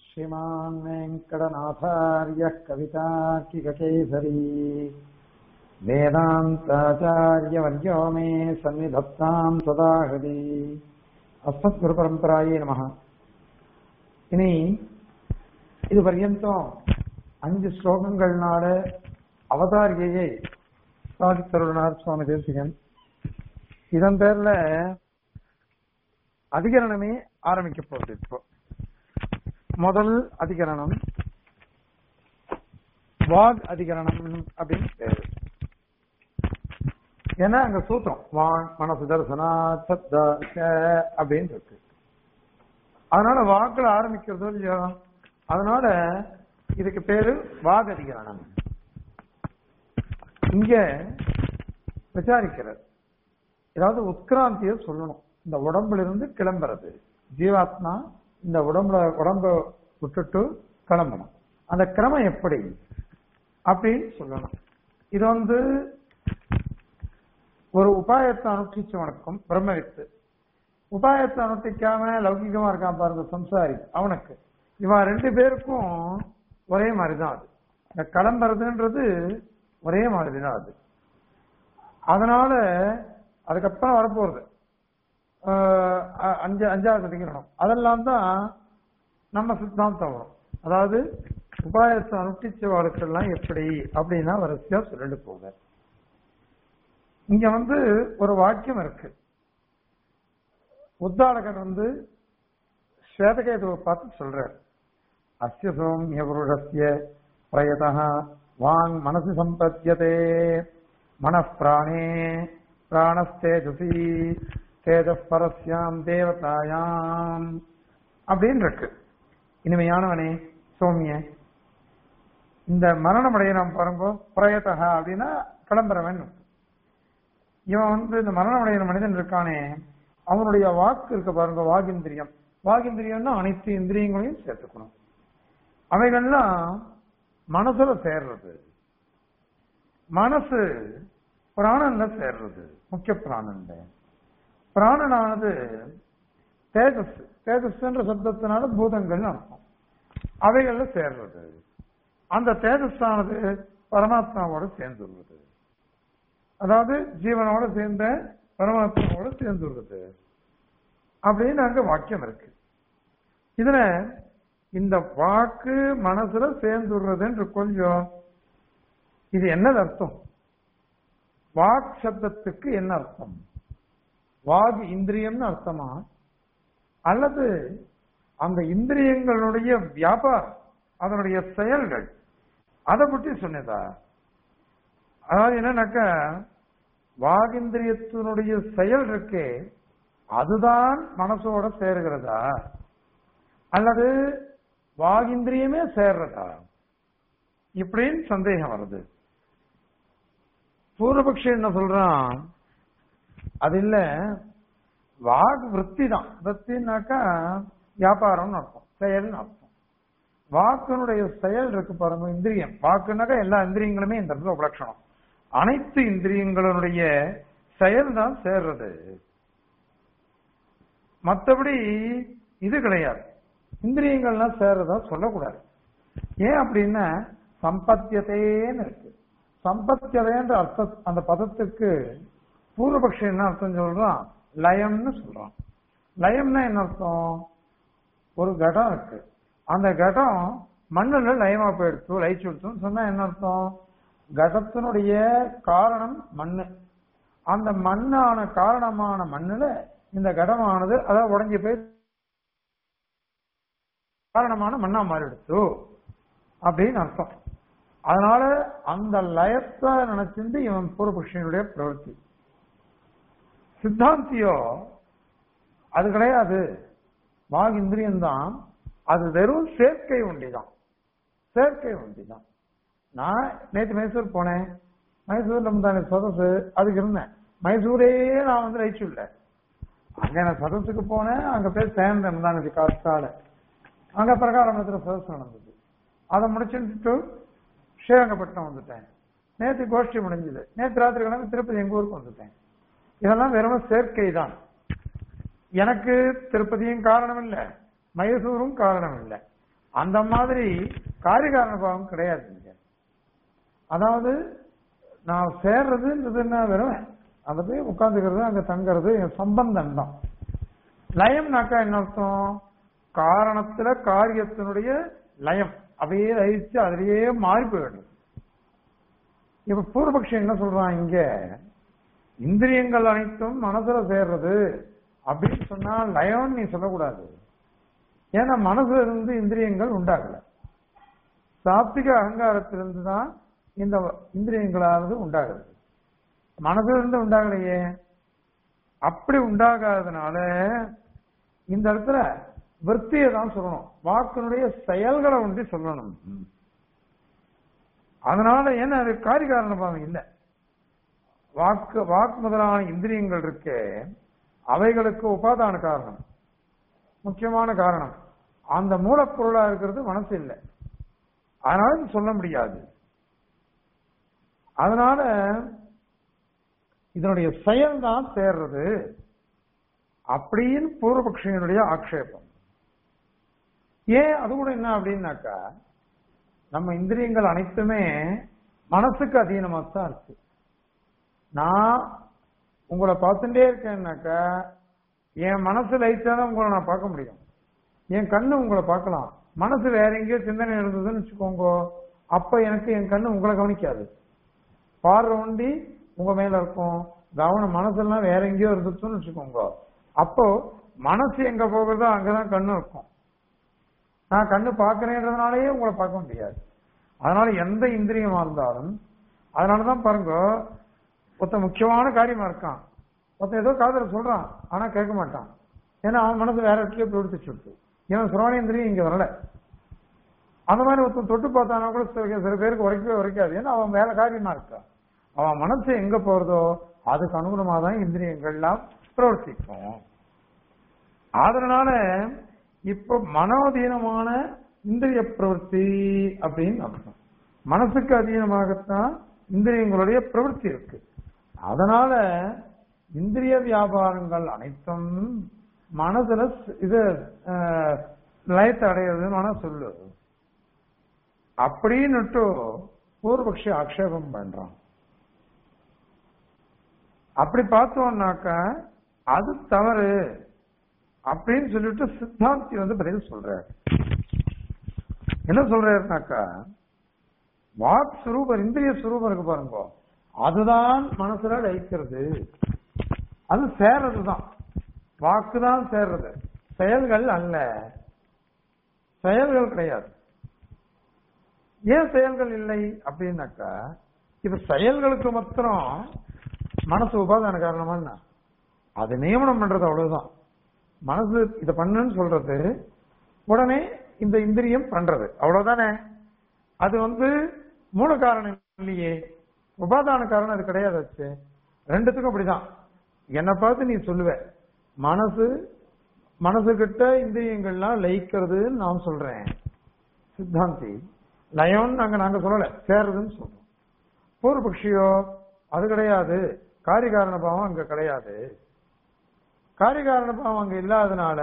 श्रीमान् वेङ्कटनाथार्यः कवितार्किककेसरी वेदान्ताचार्यवर्यो मे सन्निधत्ताम् सदा हृदि அஸ்மத்குருபரம்பராயே நமக இனி இது பர்யந்தம் அஞ்சு ஸ்லோகங்கள்னால அவதாரிகையை சாதித்தருளினார் சுவாமி தேசிகன் இதன் பேர்ல அதிகரணமே ஆரம்பிக்க போகுது இப்போ முதல் அதிகரணம் வாக் அதிகரணம் அப்படின்னு பேரு ஏன்னா அங்க சூத்திரம் வான் மனசு தரிசனா சப்த அப்படின்னு இருக்கு அதனால வாக்குல ஆரம்பிக்கிறதோ இல்லையோ அதனால இதுக்கு பேரு வாக் அதிகரணம் இங்க விசாரிக்கிறது ஏதாவது உட்கிராந்திய சொல்லணும் இந்த உடம்புல இருந்து கிளம்புறது ஜீவாத்மா இந்த உடம்புல உடம்ப விட்டுட்டு கிளம்பணும் அந்த கிரமம் எப்படி அப்படின்னு சொல்லணும் இது வந்து ஒரு உபாயத்தை அனுஷ்டிச்சவனுக்கும் பிரம்மவித்து உபாயத்தை அனுஷ்டிக்காம லௌகிகமா இருக்கான் பாருங்க சம்சாரி அவனுக்கு இவன் ரெண்டு பேருக்கும் ஒரே மாதிரிதான் அது இந்த கிளம்புறதுன்றது ஒரே மாதிரிதான் அது அதனால அதுக்கப்புறம் வரப்போறது அஞ்சு அஞ்சாவது அதிகரணம் அதெல்லாம் தான் நம்ம சித்தாந்தம் வரும் அதாவது உபாயத்தை அனுஷ்டிச்சவாளுக்கெல்லாம் எப்படி அப்படின்னா வரிசையா சொல்லிட்டு போக இங்க வந்து ஒரு வாக்கியம் இருக்கு உத்தாடகர் வந்து ஸ்வேதகேதுவை பார்த்து சொல்றார் அஸ்ய சௌமிய புருஷஸ்ய பிரயதா வாங் மனசு சம்பத்தியதே மனப்பிராணே பிராணஸ்தேஜசி தேஜ பரஸ்யாம் தேவதாயாம் அப்படின்னு இருக்கு இனிமையானவனே சௌமிய இந்த மரணம் அடையிறான் பாருங்க பிரயதா அப்படின்னா கிளம்புறவன் இவன் வந்து இந்த மரணம் அடைகிற மனிதன் இருக்கானே அவனுடைய வாக்கு இருக்க பாருங்க வாகிந்திரியம் வாகிந்திரியம்னா அனைத்து இந்திரியங்களையும் சேர்த்துக்கணும் அவைகள்லாம் மனசுல சேர்றது மனசு பிராணன்ல சேர்றது முக்கிய பிராணன்ல பிராணனானது தேஜஸ் தேஜஸ்ன்ற சப்தத்தினால பூதங்கள் அர்த்தம் அவைகள்ல சேர்றது அந்த தேஜஸானது பரமாத்மாவோட சேர்ந்துள்ளது அதாவது ஜீவனோட சேர்ந்த பரமாத்மாவோட சேர்ந்துள்ளது அப்படின்னு அங்க வாக்கியம் இருக்கு இதுல இந்த வாக்கு மனசுல சேர்ந்துடுறதுன்ற கொஞ்சம் இது என்னது அர்த்தம் வாக் சப்தத்துக்கு என்ன அர்த்தம் வாக் இந்திரியம்னு அர்த்தமா அல்லது அந்த இந்திரியங்களுடைய வியாபாரம் அதனுடைய செயல்கள் அதை பற்றி சொன்னதா அதாவது என்னன்னாக்கா வாகிந்திரியத்தினுடைய செயல் இருக்கே அதுதான் மனசோட சேர்கிறதா அல்லது வாகிந்திரியமே சேர்றதா இப்படின்னு சந்தேகம் வருது பூர்வபக்ஷி என்ன சொல்றான் அது இல்ல வாக் விற்பி தான் விற்பின்னாக்கா வியாபாரம்னு அர்த்தம் செயல்னு அர்த்தம் வாக்கினுடைய செயல் இருக்கு பாருங்க இந்திரியம் வாக்குனாக்கா எல்லா இந்திரியங்களுமே இந்த இடத்துல உபலட்சணம் அனைத்து இந்திரியங்களுடைய செயல் தான் சேர்றது மற்றபடி இது கிடையாது இந்திரியங்கள்லாம் சேர்றதா சொல்லக்கூடாது ஏன் அப்படின்னா சம்பத்தியதேன்னு இருக்கு சம்பத்தியதேன்ற அர்த்த அந்த பதத்துக்கு பூர்வபக்ஷம் என்ன அர்த்தம் சொல்றான் லயம்னு சொல்றான் லயம்னா என்ன அர்த்தம் ஒரு கடம் இருக்கு அந்த கடம் மண்ணுல லயமா போயிடுச்சு லயிச்சு விடுச்சுன்னு சொன்னா என்ன அர்த்தம் கடத்தினுடைய காரணம் மண்ணு அந்த மண்ணான காரணமான மண்ணுல இந்த கடமானது அதாவது உடஞ்சி போய் காரணமான மண்ணா மாறிடுச்சு அப்படின்னு அர்த்தம் அதனால அந்த லயத்தை நினைச்சிருந்து இவன் பூர்வபக்ஷனுடைய பிரவൃத்தி சித்தாந்தியோ அது கிடையாது வாக் இந்திரியம்தான் அது வெறும் சேர்க்கை ஒண்டிதான் சேர்க்கை ஒண்டிதான் நான் நேற்று மைசூர் போனேன் மைசூர்ல முந்தான சதசு அதுக்கு இருந்தேன் மைசூரே நான் வந்து ரைச்சுள்ள அங்க நான் சதசுக்கு போனேன் அங்க போய் சேர்ந்தேன் முந்தானது காத்தால அங்க பிரகாரமத்துல சதசு நடந்தது அதை முடிச்சுட்டு ஸ்ரீரங்கப்பட்டினம் வந்துட்டேன் நேற்று கோஷ்டி முடிஞ்சது நேற்று ராத்திரி கிழமை திருப்பதி எங்க ஊருக்கு வந்துட்டேன் இதெல்லாம் வெறும் சேர்க்கை தான் எனக்கு திருப்பதியும் காரணம் இல்லை மைசூரும் காரணம் இல்லை அந்த மாதிரி காரியகாரண பாவம் கிடையாது இங்க அதாவது நான் சேர்றதுன்றதுன்னா வெறும் அந்த போய் உட்காந்துக்கிறது அங்க தங்குறது சம்பந்தம் தான் லயம்னாக்கா என்ன அர்த்தம் காரணத்துல காரியத்தினுடைய லயம் அப்படியே லயிச்சு அதிலேயே மாறி போயிடும் இப்ப பூர்வபக்ஷி என்ன சொல்றான் இங்க இந்திரியங்கள் அனைத்தும் மனசுல சேர்றது அப்படின்னு சொன்னா லயம் நீ சொல்லக்கூடாது ஏன்னா மனசுல இருந்து இந்திரியங்கள் உண்டாகல சாத்விக அகங்காரத்திலிருந்து தான் இந்த இந்திரியங்களானது உண்டாகுது மனசுல இருந்து உண்டாகலையே அப்படி உண்டாகாதனால இந்த இடத்துல விற்த்தியை தான் சொல்லணும் வாக்கினுடைய செயல்களை ஒன்றி சொல்லணும் அதனால ஏன்னா அது காரிகாரண பாவம் இல்லை வாக்கு வாக்கு முதலான இந்திரியங்கள் இருக்கே அவைகளுக்கு உபாதான காரணம் முக்கியமான காரணம் அந்த மூலப்பொருளா இருக்கிறது மனசு இல்லை அதனால இது சொல்ல முடியாது அதனால இதனுடைய செயல் தான் சேர்றது அப்படின்னு பூர்வபக்ஷியனுடைய ஆக்ஷேபம் ஏன் அது கூட என்ன அப்படின்னாக்கா நம்ம இந்திரியங்கள் அனைத்துமே மனசுக்கு அதீனமா தான் இருக்கு நான் உங்களை பார்த்துட்டே இருக்கேன்னாக்கா என் மனசு லைட்டாதான் உங்களை நான் பார்க்க முடியும் என் கண்ணு உங்களை பார்க்கலாம் மனசு வேற எங்கேயோ சிந்தனை இருந்ததுன்னு வச்சுக்கோங்க அப்ப எனக்கு என் கண்ணு உங்களை கவனிக்காது பார்வை ஒண்டி உங்க மேல இருக்கும் கவனம் மனசெல்லாம் வேற எங்கேயோ இருந்துச்சுன்னு வச்சுக்கோங்க அப்போ மனசு எங்க போகுதோ அங்கதான் கண்ணு இருக்கும் நான் கண்ணு பார்க்கறேன்றதுனாலயே உங்களை பார்க்க முடியாது அதனால எந்த இந்திரியமா இருந்தாலும் அதனாலதான் பாருங்க ஒருத்த முக்கியமான காரியமா இருக்கான் ஒருத்தன் ஏதோ காதல சொல்றான் ஆனா கேட்க மாட்டான் ஏன்னா அவன் மனசு வேற இடத்துலயே போயிடுத்து சொல்லிட்டு இவன் சிரவணேந்திரியம் இங்க வரல அந்த மாதிரி ஒருத்தன் தொட்டு பார்த்தானா கூட சில சில பேருக்கு உரைக்கவே உரைக்காது ஏன்னா அவன் வேலை காரியமா இருக்கான் அவன் மனசு எங்க போறதோ அதுக்கு அனுகுணமா தான் இந்திரியங்கள்லாம் பிரவர்த்திக்கும் அதனால இப்ப மனோதீனமான இந்திரிய பிரவൃத்தி அப்படின்னு அர்த்தம் மனசுக்கு அதீனமாகத்தான் இந்திரியங்களுடைய பிரவൃத்தி இருக்கு அதனால இந்திரிய வியாபாரங்கள் அனைத்தும் மனதுல இது லயத்தை அடையிறது மன சொல்லு அப்படின்னுட்டு பூர்வபக்ஷி ஆக்ஷேபம் பண்றான் அப்படி பார்த்தோம்னாக்க அது தவறு அப்படின்னு சொல்லிட்டு சித்தாந்தி வந்து பதில் சொல்றாரு என்ன சொல்றாருனாக்கா வாக் சுரூபம் இந்திரிய சுரூபம் இருக்கு பாருங்க அதுதான் மனசுல லயிக்கிறது அது சேர்றதுதான் வாக்கு தான் சேர்றது செயல்கள் அல்ல செயல்கள் கிடையாது ஏன் செயல்கள் இல்லை அப்படின்னாக்கா இப்ப செயல்களுக்கு மாத்திரம் மனசு உபாதான காரணமா என்ன அது நியமனம் பண்றது அவ்வளவுதான் மனசு இத பண்ணுன்னு சொல்றது உடனே இந்த இந்திரியம் பண்றது அவ்வளவுதானே அது வந்து மூல காரணம் இல்லையே உபாதான காரணம் அது கிடையாது வச்சு ரெண்டுத்துக்கும் அப்படிதான் என்னை பார்த்து நீ சொல்லுவ மனசு மனசு கிட்ட இந்திரியங்கள்லாம் லயிக்கிறதுன்னு நான் சொல்றேன் சித்தாந்தி லயம்னு நாங்க நாங்க சொல்லல சேர்றதுன்னு சொல்றோம் பூர்வபக்ஷியோ அது கிடையாது காரிகாரண பாவம் அங்க கிடையாது காரிகாரண பாவம் அங்க இல்லாதனால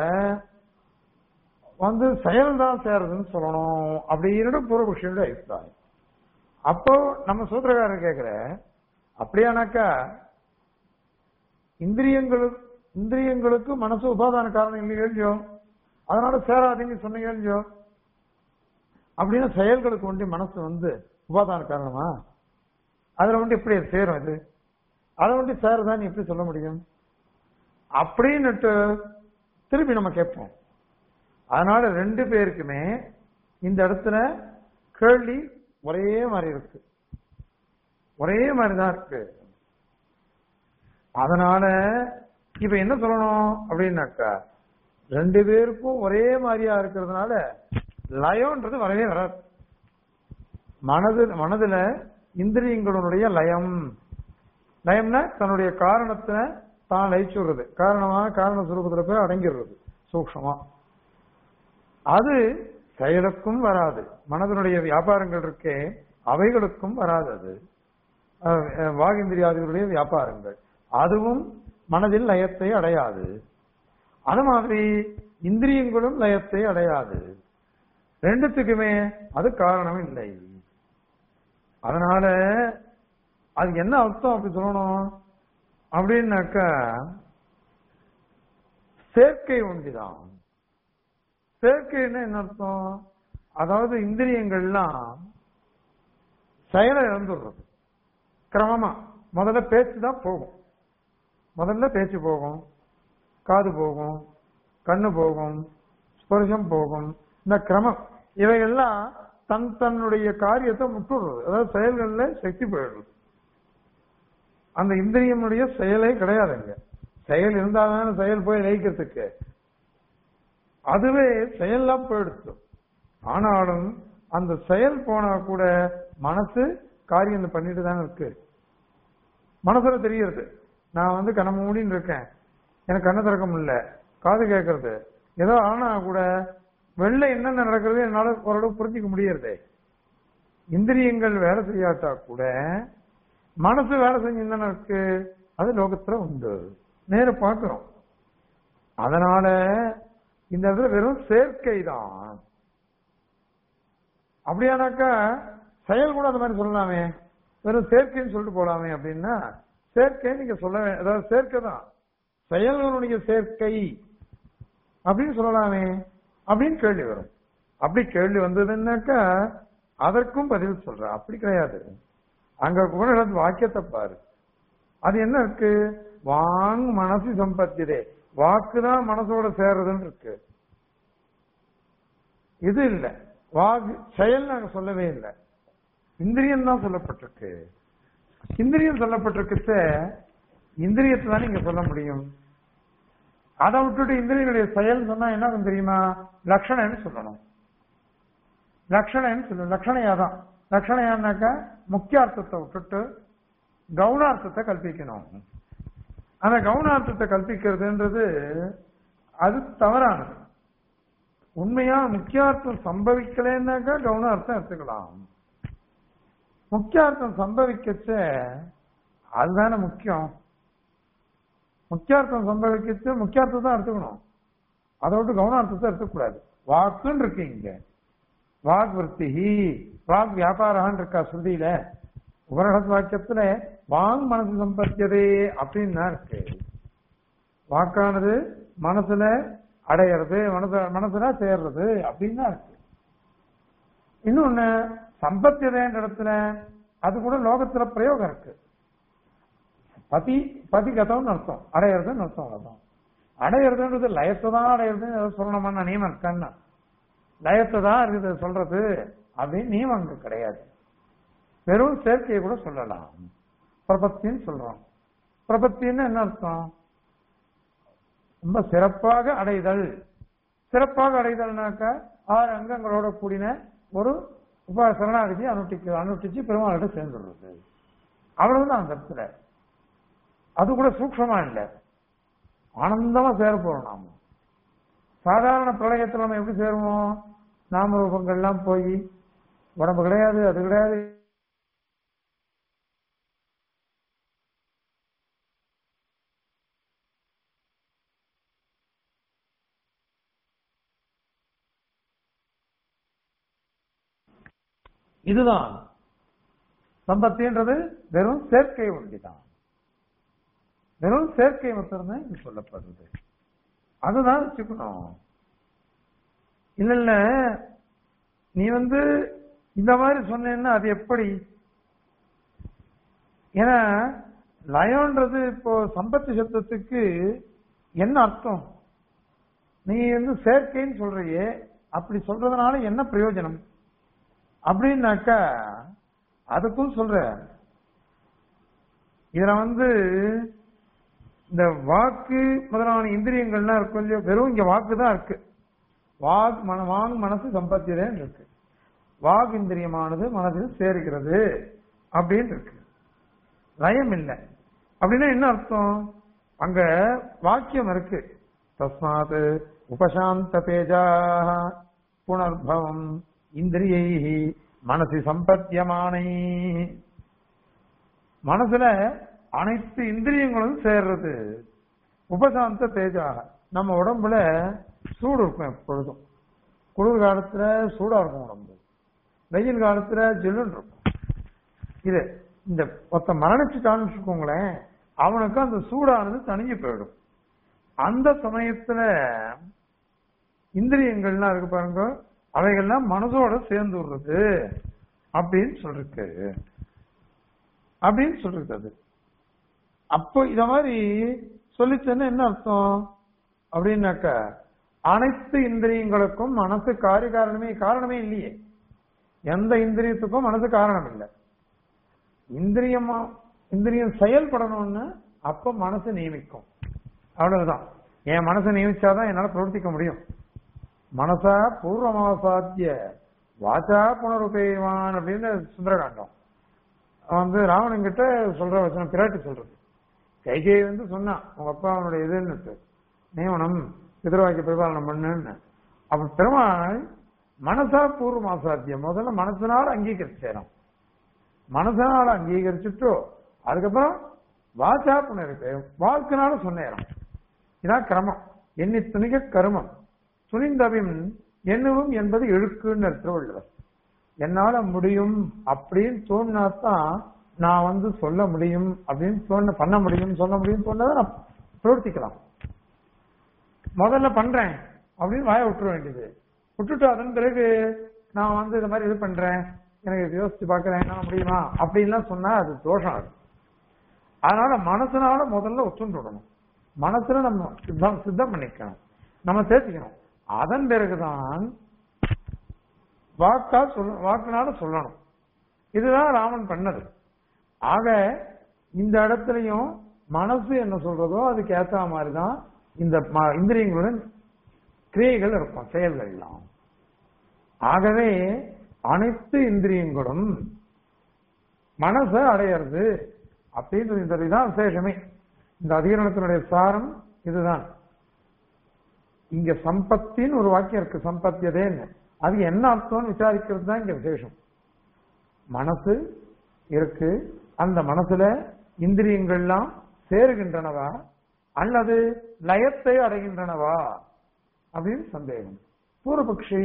வந்து செயல் தான் சேருதுன்னு சொல்லணும் அப்படின்னு பூர்வபக்ஷியோட அபிப்பிராயம் அப்போ நம்ம சூத்திரக்காரர் கேக்குற அப்படியானாக்கா இந்திரியங்களுக்கு இந்திரியங்களுக்கு மனசு உபாதான காரணம் இல்லை இல்லையோ அதனால சேராதீங்க சொன்னீங்க இல்லையோ அப்படின்னா செயல்களுக்கு ஒண்டி மனசு வந்து உபாதான காரணமா அதுல வந்து எப்படி அது சேரும் இது அதை வந்து சேருதான்னு எப்படி சொல்ல முடியும் அப்படின்னுட்டு திருப்பி நம்ம கேட்போம் அதனால ரெண்டு பேருக்குமே இந்த இடத்துல கேள்வி ஒரே மாதிரி இருக்கு ஒரே மாதிரி தான் இருக்கு அதனால இப்ப என்ன சொல்லணும் அப்படின்னாக்கா ரெண்டு பேருக்கும் ஒரே மாதிரியா இருக்கிறதுனால லயம்ன்றது வரவே வராது மனது மனதுல இந்திரியங்களுடைய லயம் லயம்னா தன்னுடைய காரணத்தை தான் லயிச்சு விடுறது காரணமா காரண சுரூபத்துல போய் அடங்கிடுறது சூக்ஷமா அது செயலுக்கும் வராது மனதனுடைய வியாபாரங்கள் இருக்கே அவைகளுக்கும் வராது அது வாகிந்திரியாதிகளுடைய வியாபாரங்கள் அதுவும் மனதில் லயத்தை அடையாது அது மாதிரி இந்திரியங்களும் லயத்தை அடையாது ரெண்டுத்துக்குமே அது காரணம் இல்லை அதனால அது என்ன அர்த்தம் அப்படி சொல்லணும் அப்படின்னாக்கா சேர்க்கை ஒன்றிதான் சேர்க்கைன்னா என்ன அர்த்தம் அதாவது இந்திரியங்கள்லாம் செயலை இழந்துடுறது கிரமமா முதல்ல பேச்சு தான் போகும் முதல்ல பேச்சு போகும் காது போகும் கண்ணு போகும் ஸ்பர்ஷம் போகும் இந்த கிரமம் இவைகள்லாம் தன் தன்னுடைய காரியத்தை முட்டுடுறது அதாவது செயல்கள்ல சக்தி போயிடுறது அந்த இந்திரியமுடைய செயலே கிடையாதுங்க செயல் இருந்தாதான செயல் போய் லயிக்கிறதுக்கு அதுவே செயல்லாம் போயிடுச்சு ஆனாலும் அந்த செயல் போனா கூட மனசு காரியம் பண்ணிட்டு தானே இருக்கு மனசுல தெரியுது நான் வந்து கண்ண மூடின்னு இருக்கேன் எனக்கு கண்ணை திறக்க முடியல காது கேட்கறது ஏதோ ஆனா கூட வெளில என்ன நடக்கிறது என்னால ஓரளவு புரிஞ்சுக்க முடியறதே இந்திரியங்கள் வேலை செய்யாட்டா கூட மனசு வேலை செஞ்சுதானே இருக்கு அது லோகத்துல உண்டு நேர பார்க்கிறோம் அதனால இந்த இடத்துல வெறும் சேர்க்கை தான் அப்படியானாக்கா செயல் கூட அந்த மாதிரி சொல்லலாமே வெறும் சேர்க்கைன்னு சொல்லிட்டு போலாமே அப்படின்னா சேர்க்கை நீங்க சொல்ல வே- அதாவது சேர்க்கை தான் செயல்களுடைய சேர்க்கை அப்படின்னு சொல்லலாமே அப்படின்னு கேள்வி வரும் அப்படி கேள்வி வந்ததுன்னாக்கா அதற்கும் பதில் சொல்ற அப்படி கிடையாது அங்க கூட வாக்கியத்தை பாரு அது என்ன இருக்கு வாங் மனசு சம்பத்தியதே வாக்கு தான் மனசோட சேர்றதுன்னு இருக்கு இது இல்ல வாக்கு செயல் நாங்க சொல்லவே இல்லை இந்திரியம் தான் சொல்லப்பட்டிருக்கு இந்திரியம் சொல்லப்பட்டிருக்குச்ச இந்திரியத்தை தான் நீங்க சொல்ல முடியும் அதை விட்டுட்டு இந்திரியனுடைய செயல் சொன்னா என்ன ஆகும் தெரியுமா லட்சணம்னு சொல்லணும் லட்சணம்னு சொல்லணும் லட்சணையா தான் லட்சணையானாக்கா முக்கியார்த்தத்தை விட்டுட்டு கவுனார்த்தத்தை கல்பிக்கணும் அந்த கவுனார்த்தத்தை கல்பிக்கிறதுன்றது அது தவறானது உண்மையா முக்கியார்த்தம் சம்பவிக்கலைன்னாக்கா கவுனார்த்தம் எடுத்துக்கலாம் முக்கியார்த்தம் சம்பவிக்கச்ச அதுதானே முக்கியம் முக்கியார்த்தம் சம்பவிக்கச்சு முக்கியார்த்தம் தான் எடுத்துக்கணும் அதை விட்டு கவுனார்த்தத்தை எடுத்துக்கூடாது வாக்குன்னு இருக்கு இங்க வாக் விருத்தி வாக் வியாபாரான்னு இருக்கா சொல்லியில உபரகத் வாக்கியத்துல வாங் மனசு சம்பத்தியதே அப்படின்னு தான் இருக்கு வாக்கானது மனசுல அடையிறது மனசு மனசுல சேர்றது அப்படின்னு தான் இருக்கு இன்னொன்னு சம்பத்தியதேன்ற இடத்துல அது கூட லோகத்துல பிரயோகம் இருக்கு பதி பதிகதம்னு அர்த்தம் அடையிறதுன்னு அர்த்தம் அர்த்தம் அடையிறதுன்றது லயத்தை தான் அடையிறதுன்னு ஏதோ சொல்லணுமான்னு நியமம் இருக்கான்னா லயத்தை தான் இருக்குது சொல்றது அப்படின்னு நியமம் அங்க கிடையாது வெறும் சேர்க்கையை கூட சொல்லலாம் பிரபத்தின்னு சொல்றோம் பிரபத்தின்னு என்ன அர்த்தம் ரொம்ப சிறப்பாக அடைதல் சிறப்பாக அடைதல்னாக்கா ஆறு அங்கங்களோட கூடின ஒரு உப சரணாகதி அனுஷ்டிக்கு அனுஷ்டிச்சு பெருமாள்கிட்ட சேர்ந்துடுறது அவ்வளவுதான் அந்த இடத்துல அது கூட சூக்ஷமா இல்லை ஆனந்தமா சேர போறோம் நாம சாதாரண பிரளயத்துல நம்ம எப்படி சேருவோம் நாம ரூபங்கள்லாம் போய் உடம்பு கிடையாது அது கிடையாது இதுதான் சம்பத்தின்றது வெறும் சேர்க்கை ஒன்றிதான் வெறும் சேர்க்கை மட்டும்தான் இங்க சொல்லப்படுறது அதுதான் வச்சுக்கணும் இல்ல இல்ல நீ வந்து இந்த மாதிரி சொன்னேன்னா அது எப்படி ஏன்னா லயம்ன்றது இப்போ சம்பத்தி சப்தத்துக்கு என்ன அர்த்தம் நீ வந்து சேர்க்கைன்னு சொல்றியே அப்படி சொல்றதுனால என்ன பிரயோஜனம் அப்படின்னாக்கா அதுக்கும் சொல்ற இதுல வந்து இந்த வாக்கு முதலான இந்திரியங்கள்லாம் இருக்கும் இல்லையோ வெறும் இங்க வாக்கு தான் இருக்கு வாக் மன வாங் மனசு சம்பத்தியதே இருக்கு வாக் இந்திரியமானது மனதில் சேர்கிறது அப்படின்னு இருக்கு லயம் இல்லை அப்படின்னா என்ன அர்த்தம் அங்க வாக்கியம் இருக்கு தஸ்மாத் உபசாந்த தேஜா புனர்பவம் இந்திரியை மனசு சம்பத்தியமானை மனசுல அனைத்து இந்திரியங்களும் சேர்றது உபசாந்த தேஜா நம்ம உடம்புல சூடு இருக்கும் எப்பொழுதும் குளிர் காலத்துல சூடா இருக்கும் உடம்பு வெயில் காலத்துல ஜில்லுன்னு இருக்கும் இது இந்த ஒருத்த மரணிச்சுட்டான்னு வச்சுக்கோங்களேன் அவனுக்கு அந்த சூடானது தணிஞ்சு போயிடும் அந்த சமயத்துல இந்திரியங்கள்லாம் இருக்கு பாருங்க அவைகள்லாம் மனசோட சேர்ந்து விடுறது அப்படின்னு சொல்லிருக்கு அப்படின்னு சொல்லிருக்கு அது அப்போ இத மாதிரி சொல்லிச்சேன்னா என்ன அர்த்தம் அப்படின்னாக்க அனைத்து இந்திரியங்களுக்கும் மனசு காரிய காரணமே காரணமே இல்லையே எந்த இந்திரியத்துக்கும் மனசு காரணம் இல்லை இந்திரியமா இந்திரியம் செயல்படணும்னு அப்ப மனசு நியமிக்கும் அவ்வளவுதான் என் மனசை நியமிச்சாதான் என்னால பிரவர்த்திக்க முடியும் மனசா பூர்வமாசாத்திய வாச்சா புனருபேவான் அப்படின்னு சுந்தரகாண்டம் அவன் வந்து ராவணன் கிட்ட சொல்ற வசனம் பிராட்டி சொல்றது கைகை வந்து சொன்னான் உங்க அப்பா அவனுடைய இதுன்னு நியமனம் பிதர்வாக்கிய பரிபாலனம் பண்ணுன்னு அப்ப பெருமாள் மனசா பூர்வமாசாத்தியம் முதல்ல மனசனால அங்கீகரிச்சேரும் மனசனால அங்கீகரிச்சுட்டோ அதுக்கப்புறம் வாச்சா புனருக்கு வாக்குனால சொன்னேரம் இதான் கிரமம் எண்ணி துணிக கருமம் துணிந்தபின் எண்ணுவும் என்பது இழுக்குன்னு திருவள்ளுவர் என்னால முடியும் அப்படின்னு தோணுனாதான் நான் வந்து சொல்ல முடியும் அப்படின்னு தோண பண்ண முடியும் சொல்ல முடியும் சொன்னதை நான் பிரவர்த்திக்கலாம் முதல்ல பண்றேன் அப்படின்னு வாய விட்டுற வேண்டியது விட்டுட்டு அதன் பிறகு நான் வந்து இது மாதிரி இது பண்றேன் எனக்கு இது யோசிச்சு பாக்குறேன் என்ன முடியுமா அப்படின்லாம் சொன்னா அது தோஷம் அது அதனால மனசுனால முதல்ல ஒத்துண்டு விடணும் மனசுல நம்ம சித்தம் சித்தம் பண்ணிக்கணும் நம்ம சேர்த்துக்கணும் அதன் பிறகுதான் வாக்கா சொல்ல வாக்குனால சொல்லணும் இதுதான் ராமன் பண்ணது ஆக இந்த இடத்துலயும் மனசு என்ன சொல்றதோ அதுக்கு ஏத்த மாதிரிதான் இந்த ம- இந்திரியங்களுடன் கிரியைகள் இருக்கும் செயல்கள் எல்லாம் ஆகவே அனைத்து இந்திரியங்களும் மனசை அடையிறது அப்படின்றது இந்த இதுதான் விசேஷமே இந்த அதிகரணத்தினுடைய சாரம் இதுதான் இங்க சம்பத்தின்னு ஒரு வாக்கியம் இருக்கு சம்பத்தியதேன்னு அது என்ன அர்த்தம்னு விசாரிக்கிறது தான் இங்க விசேஷம் மனசு இருக்கு அந்த மனசுல இந்திரியங்கள்லாம் சேருகின்றனவா அல்லது லயத்தை அடைகின்றனவா அப்படின்னு சந்தேகம் பூர்வபக்ஷி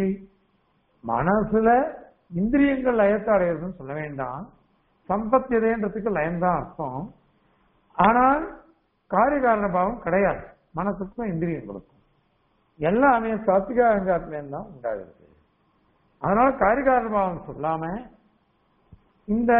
மனசுல இந்திரியங்கள் லயத்தை அடையிறதுன்னு சொல்ல வேண்டாம் சம்பத்தியதேன்றதுக்கு லயம்தான் அர்த்தம் ஆனால் காரிய காரண பாவம் கிடையாது மனசுக்கும் இந்திரியங்களுக்கும் எல்லாமே சாத்விக அகங்காரத்திலேருந்து தான் உண்டாகிறது அதனால காரிய காரண பாவம் சொல்லாம இந்த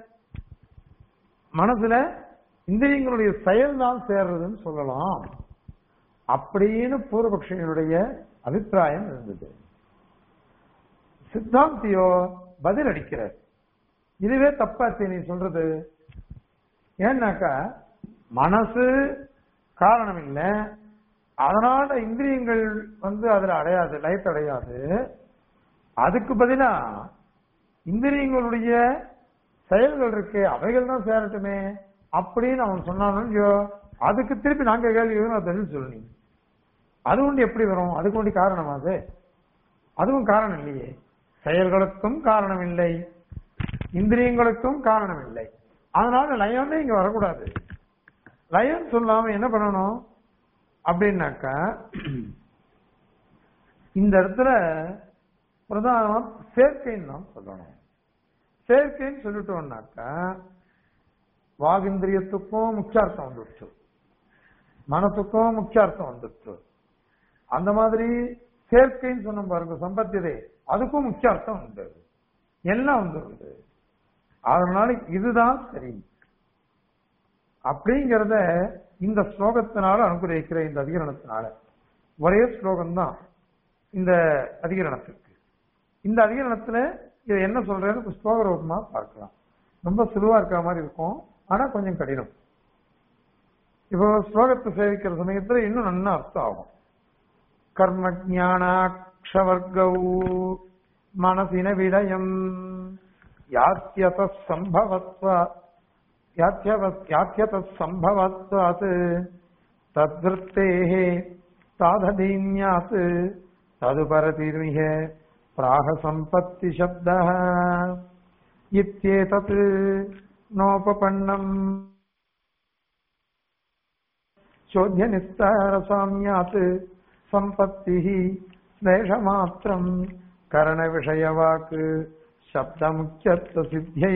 மனசுல இந்திரியங்களுடைய செயல் தான் சேர்றதுன்னு சொல்லலாம் அப்படின்னு பூர்வபக்ஷியனுடைய அபிப்பிராயம் இருந்தது சித்தாந்தியோ பதில் அடிக்கிறார் இதுவே தப்பாச்சு நீ சொல்றது ஏன்னாக்கா மனசு காரணம் இல்லை அதனால இந்திரியங்கள் வந்து அதுல அடையாது லைட் அடையாது அதுக்கு பதிலா இந்திரியங்களுடைய செயல்கள் இருக்கு அவைகள் தான் சேரட்டுமே அப்படின்னு அவன் சொன்னானோ அதுக்கு திருப்பி நாங்க கேள்வி கேட்கணும், அது பதில் சொல்லு அது ஒன்று எப்படி வரும் அதுக்கு ஒன்று காரணம் அது அதுவும் காரணம் இல்லையே செயல்களுக்கும் காரணம் இல்லை இந்திரியங்களுக்கும் காரணம் இல்லை அதனால லயமே இங்க வரக்கூடாது லயம் சொல்லாம என்ன பண்ணணும் அப்படின்னாக்கா இந்த இடத்துல பிரதானமா சேர்க்கைன்னு தான் சொல்லணும் சேர்க்கைன்னு சொல்லிட்டோம்னாக்கா வாகிந்திரியத்துக்கும் முக்கியார்த்தம் வந்துடுச்சு மனசுக்கும் முக்கியார்த்தம் வந்துடுச்சு அந்த மாதிரி சேர்க்கைன்னு சொன்ன பாருங்க சம்பத்தியதே அதுக்கும் முக்கியார்த்தம் உண்டு எல்லாம் வந்துடுது அதனால இதுதான் சரி அப்படிங்கறத இந்த ஸ்லோகத்தினால அனுகிரகிக்கிற இந்த அதிகரணத்தினால ஒரே ஸ்லோகம் தான் இந்த அதிகரணத்துக்கு இந்த அதிகரணத்துல இது என்ன சொல்றேன்னு ஸ்லோக ரூபமா பார்க்கலாம் ரொம்ப சுலுவா இருக்கிற மாதிரி இருக்கும் ஆனா கொஞ்சம் கடினம் இப்போ ஸ்லோகத்தை சேவிக்கிற சமயத்துல இன்னும் நல்லா அர்த்தம் ஆகும் கர்ம ஜானாட்சவர்கௌ மனசின விடயம் யாத்தியத சம்பவத்வ யாத்தியத சம்பவத்வாத் தத்விருத்தேः தாததீன்யாத் ததுபரதிர்மிக प्राह सम्पत्ति शब्दः इत्येतत् नोपपन्नम् चोद्यनिस्तारसाम्यात् सम्पत्तिः ஸ்லேஷ மாத்திரம் கரண விஷய வாக்கு சப்த முக்கியத்துவ சித்தியை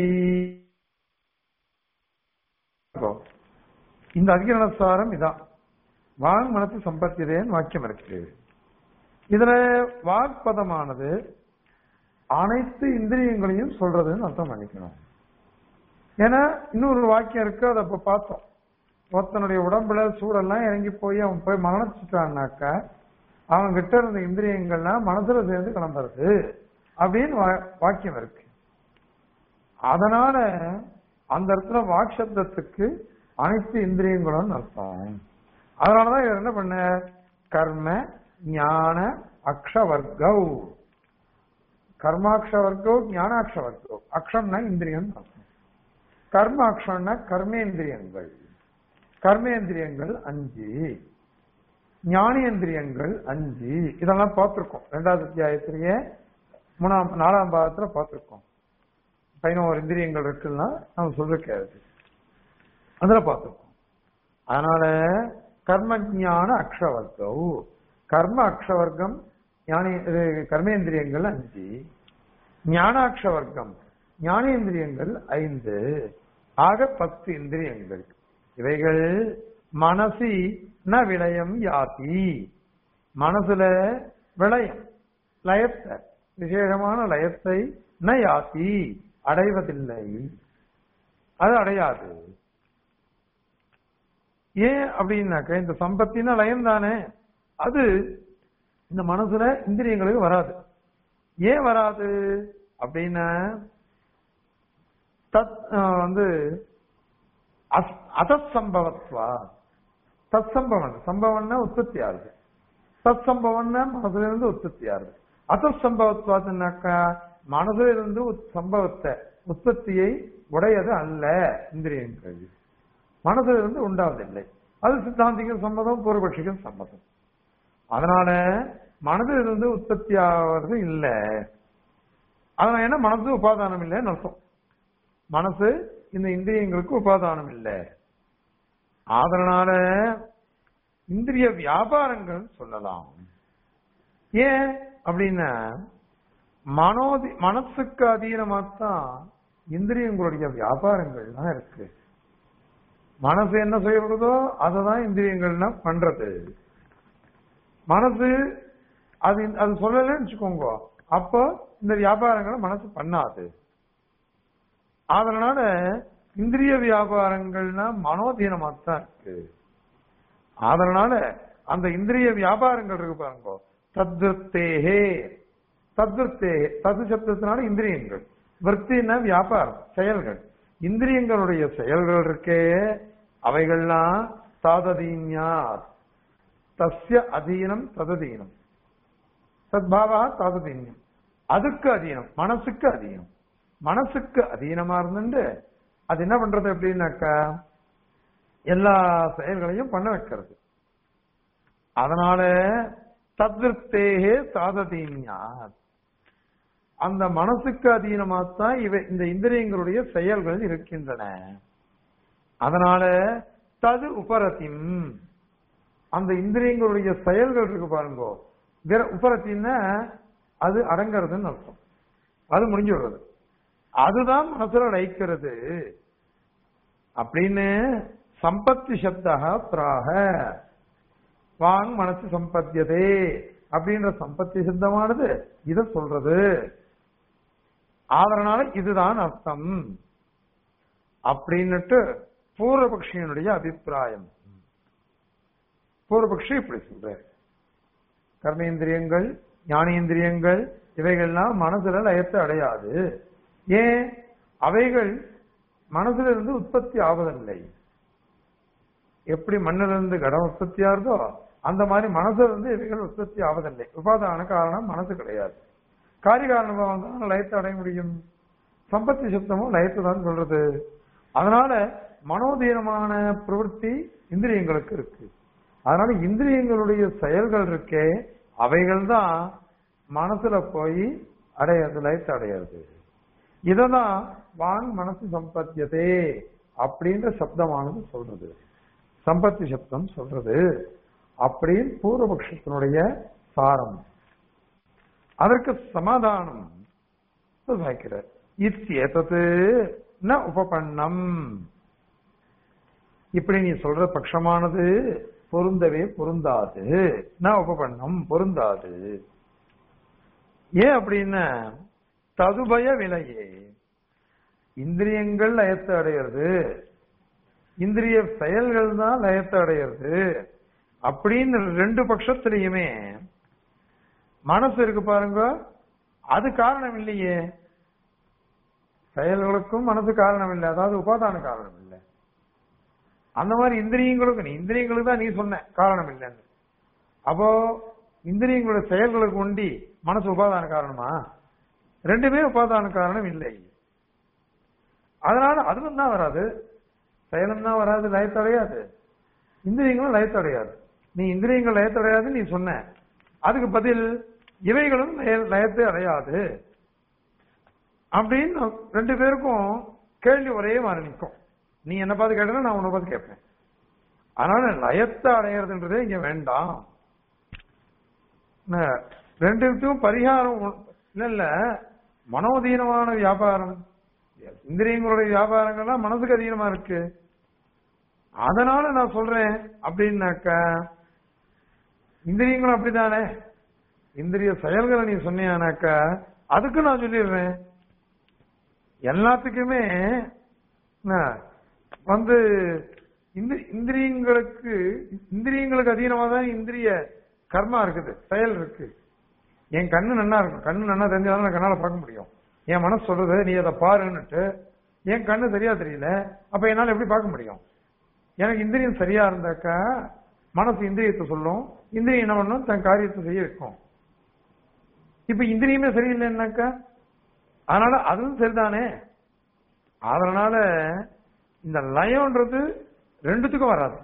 இந்த அதிகரணசாரம் இதான் வாங் மனத்து சம்பத்தியதேன்னு வாக்கியம் இருக்கு இதுல வாக்பதமானது அனைத்து இந்திரியங்களையும் சொல்றதுன்னு அர்த்தம் பண்ணிக்கணும் ஏன்னா இன்னொரு வாக்கியம் இருக்கு அதை அப்ப பார்த்தோம் ஒருத்தனுடைய உடம்புல சூடெல்லாம் இறங்கி போய் அவன் போய் மரணிச்சுட்டான்னாக்கா அவன் கிட்ட இருந்த இந்திரியங்கள்லாம் மனசுல சேர்ந்து கிளம்புறது அப்படின்னு வா- வாக்கியம் இருக்கு அதனால அந்த இடத்துல வாக் சப்தத்துக்கு அனைத்து இந்திரியங்களும் அர்த்தம் அதனாலதான் இவர் என்ன பண்ண கர்ம ஞான அக்ஷ வர்க்கௌ கர்மாக்ஷ வர்க்கோ ஞானாக்ஷ வர்க்கோ அக்ஷம்னா இந்திரியம் அர்த்தம் கர்ம அக்ஷம்னா கர்மேந்திரியங்கள் கர்மேந்திரியங்கள் அஞ்சு ஞானேந்திரியங்கள் அஞ்சு இதெல்லாம் பார்த்திருக்கோம் ரெண்டாவது அத்தியாயத்திலேயே மூணாம் நாலாம் பாகத்துல பார்த்திருக்கோம் பதினோரு இந்திரியங்கள் இருக்குன்னா நம்ம சொல்லிருக்காது அதுல பார்த்திருக்கோம் அதனால கர்ம ஞான அக்ஷவர்க்கம் கர்ம அக்ஷவர்க்கம் ஞானி இது கர்மேந்திரியங்கள் அஞ்சு ஞானாட்ச வர்க்கம் ஞானேந்திரியங்கள் ஐந்து ஆக பத்து இந்திரியங்கள் இவைகள் மனசி ந விலயம் யாதி மனசுல விளயம் லயத்தை விசேஷமான லயத்தை ந யாதி அடைவதில்லை அது அடையாது ஏன் அப்படின்னாக்க இந்த சம்பத்தினா லயம் தானே அது இந்த மனசுல இந்திரியங்களுக்கு வராது ஏன் வராது அப்படின்னா தத் ஆஹ் வந்து அஸ்- அதத் சம்பவத்வா தத் சம்பவம் சம்பவம்னா உற்பத்தி ஆகுது தத் சம்பவம்னா மனசுல இருந்து உற்பத்தி ஆகுது அதத் சம்பவத்வாதுனாக்கா மனசுல இருந்து உத்- சம்பவத்தை உற்பத்தியை உடையது அல்ல இந்திரியங்கள் மனசுல இருந்து உண்டாவதில்லை அது சித்தாந்திக்கும் சம்மதம் பூர்வபட்சிக்கும் சம்மதம் அதனால மனதில் இருந்து உற்பத்தி ஆவது இல்ல அதனால என்ன மனசு உபாதானம் இல்லைன்னு அர்த்தம் மனசு இந்த இந்திரியங்களுக்கு உபாதானம் இல்லை அதனால இந்திரிய வியாபாரங்கள் சொல்லலாம் ஏன் அப்படின்னா மனோதி மனசுக்கு அதீனமாத்தான் இந்திரியங்களுடைய வியாபாரங்கள்லாம் இருக்கு மனசு என்ன செய்யறதோ அதை தான் இந்திரியங்கள்லாம் பண்றது மனசு அது அது சொல்லலன்னு வச்சுக்கோங்க அப்போ இந்த வியாபாரங்களை மனசு பண்ணாது அதனால இந்திரிய வியாபாரங்கள்னா மனோதீனமா தான் இருக்கு அதனால அந்த இந்திரிய வியாபாரங்கள் இருக்கு பாருங்க தத்ருத்தேகே தத்ருத்தேகே தது சப்தத்தினால இந்திரியங்கள் விற்த்தின்னா வியாபாரம் செயல்கள் இந்திரியங்களுடைய செயல்கள் இருக்கே அவைகள்லாம் தாததீன்யாத் தஸ்ய அதீனம் தததீனம் சத்பாவா தாததீன்யம் அதுக்கு அதீனம் மனசுக்கு அதீனம் மனசுக்கு அதீனமா இருந்துட்டு அது என்ன பண்றது அப்படின்னாக்கா எல்லா செயல்களையும் பண்ண வைக்கிறது அதனால தத்ருத்தேகே தாததீன்யாத் அந்த மனசுக்கு அதீனமாத்தான் இவை இந்த இந்திரியங்களுடைய செயல்கள் இருக்கின்றன அதனால தது உபரத்தின் அந்த இந்திரியங்களுடைய செயல்கள் இருக்கு பாருங்க வேற உபரத்தின்னா அது அடங்கிறதுன்னு அர்த்தம் அது முடிஞ்சு விடுறது அதுதான் மனசுல லயிக்கிறது அப்படின்னு சம்பத்தி சப்தா பிராக வாங் மனசு சம்பத்தியதே அப்படின்ற சம்பத்தி சித்தமானது இத சொல்றது அதனால இதுதான் அர்த்தம் அப்படின்னுட்டு பூர்வபக்ஷியனுடைய அபிப்பிராயம் பூர்வபக்ஷி இப்படி சொல்ற கர்மேந்திரியங்கள் ஞானேந்திரியங்கள் இவைகள்லாம் மனசுல லயத்தை அடையாது ஏன் அவைகள் மனசுல இருந்து உற்பத்தி ஆவதில்லை எப்படி மண்ணிலிருந்து கடம் உற்பத்தி ஆகுதோ அந்த மாதிரி மனசுல இருந்து இவைகள் உற்பத்தி ஆவதில்லை உபாதான காரணம் மனசு கிடையாது காரிய காரணமாக தான் லயத்தை அடைய முடியும் சம்பத்தி சுத்தமும் லயத்தை தான் சொல்றது அதனால மனோதீனமான பிரவൃத்தி இந்திரியங்களுக்கு இருக்கு அதனால இந்திரியங்களுடைய செயல்கள் இருக்கே அவைகள் தான் மனசுல போய் அடையிறது லயத்தை அடையிறது இததான் வாங் மனசு சம்பத்தியதே அப்படின்ற சப்தமானது சொல்றது சம்பத்தி சப்தம் சொல்றது அப்படின்னு பூர்வபக்ஷத்தினுடைய சாரம் அதற்கு சமாதானம் சாய்க்கிறார் இத்தியேதது ந உபபண்ணம் இப்படி நீ சொல்ற பட்சமானது பொருந்தவே பொருந்தாது ந உபபண்ணம் பொருந்தாது ஏன் அப்படின்னா ததுபய விலையே இந்திரியங்கள் லயத்தை அடையிறது இந்திரிய செயல்கள் தான் லயத்தை அடையிறது அப்படின்னு ரெண்டு பட்சத்திலையுமே மனசு இருக்கு பாருங்க அது காரணம் இல்லையே செயல்களுக்கும் மனசு காரணம் இல்லை அதாவது உபாதான காரணம் இல்லை அந்த மாதிரி இந்திரியங்களுக்கு நீ இந்திரியங்களுக்கு தான் நீ சொன்ன காரணம் இல்லைன்னு அப்போ இந்திரியங்களோட செயல்களுக்கு உண்டி மனசு உபாதான காரணமா ரெண்டுமே உபாதான காரணம் இல்லை அதனால அதுவும் தான் வராது செயலும் தான் வராது லயத்தடையாது இந்திரியங்களும் லயத்தடையாது நீ இந்திரியங்கள் லயத்தடையாது நீ சொன்ன அதுக்கு பதில் இவைகளும் லய- லயத்தை அடையாது அப்படின்னு ரெண்டு பேருக்கும் கேள்வி ஒரே மாதிரி நிற்கும் நீ என்ன பார்த்து கேட்டா நான் உன்னை பார்த்து கேட்பேன் அதனால லயத்தை அடையிறதுன்றதே இங்க வேண்டாம் என்ன, ரெண்டுக்கும் பரிகாரம் ஒ- இல்ல இல்ல மனோதீனமான வியாபாரம் இந்திரியங்களுடைய வியாபாரங்கள்லாம் மனசுக்கு அதீனமா இருக்கு அதனால நான் சொல்றேன் அப்படின்னாக்கா இந்திரியங்களும் அப்படித்தானே இந்திரிய செயல்களை நீ சொன்னியானாக்கா அதுக்கு நான் சொல்லிடுறேன் எல்லாத்துக்குமே என்ன, வந்து இந்த இந்திரியங்களுக்கு இந்திரியங்களுக்கு அதீனமா தான் இந்திரிய கர்மா இருக்குது செயல் இருக்கு என் கண்ணு நன்னா இருக்கும் கண்ணு நன்னா தெரிஞ்சாதான் நான் கண்ணால பார்க்க முடியும் என் மனசு சொல்றது நீ அதை பாருன்னுட்டு என் கண்ணு சரியா தெரியல அப்ப என்னால எப்படி பார்க்க முடியும் எனக்கு இந்திரியம் சரியா இருந்தாக்கா மனசு இந்திரியத்தை சொல்லும் இந்திரியம் என்ன பண்ணும் தன் காரியத்தை செய்ய வைக்கும் இப்ப இந்திரியமே சரியில்லைன்னாக்கா அதனால அதுவும் சரிதானே அதனால இந்த லயம்ன்றது ரெண்டுத்துக்கும் வராது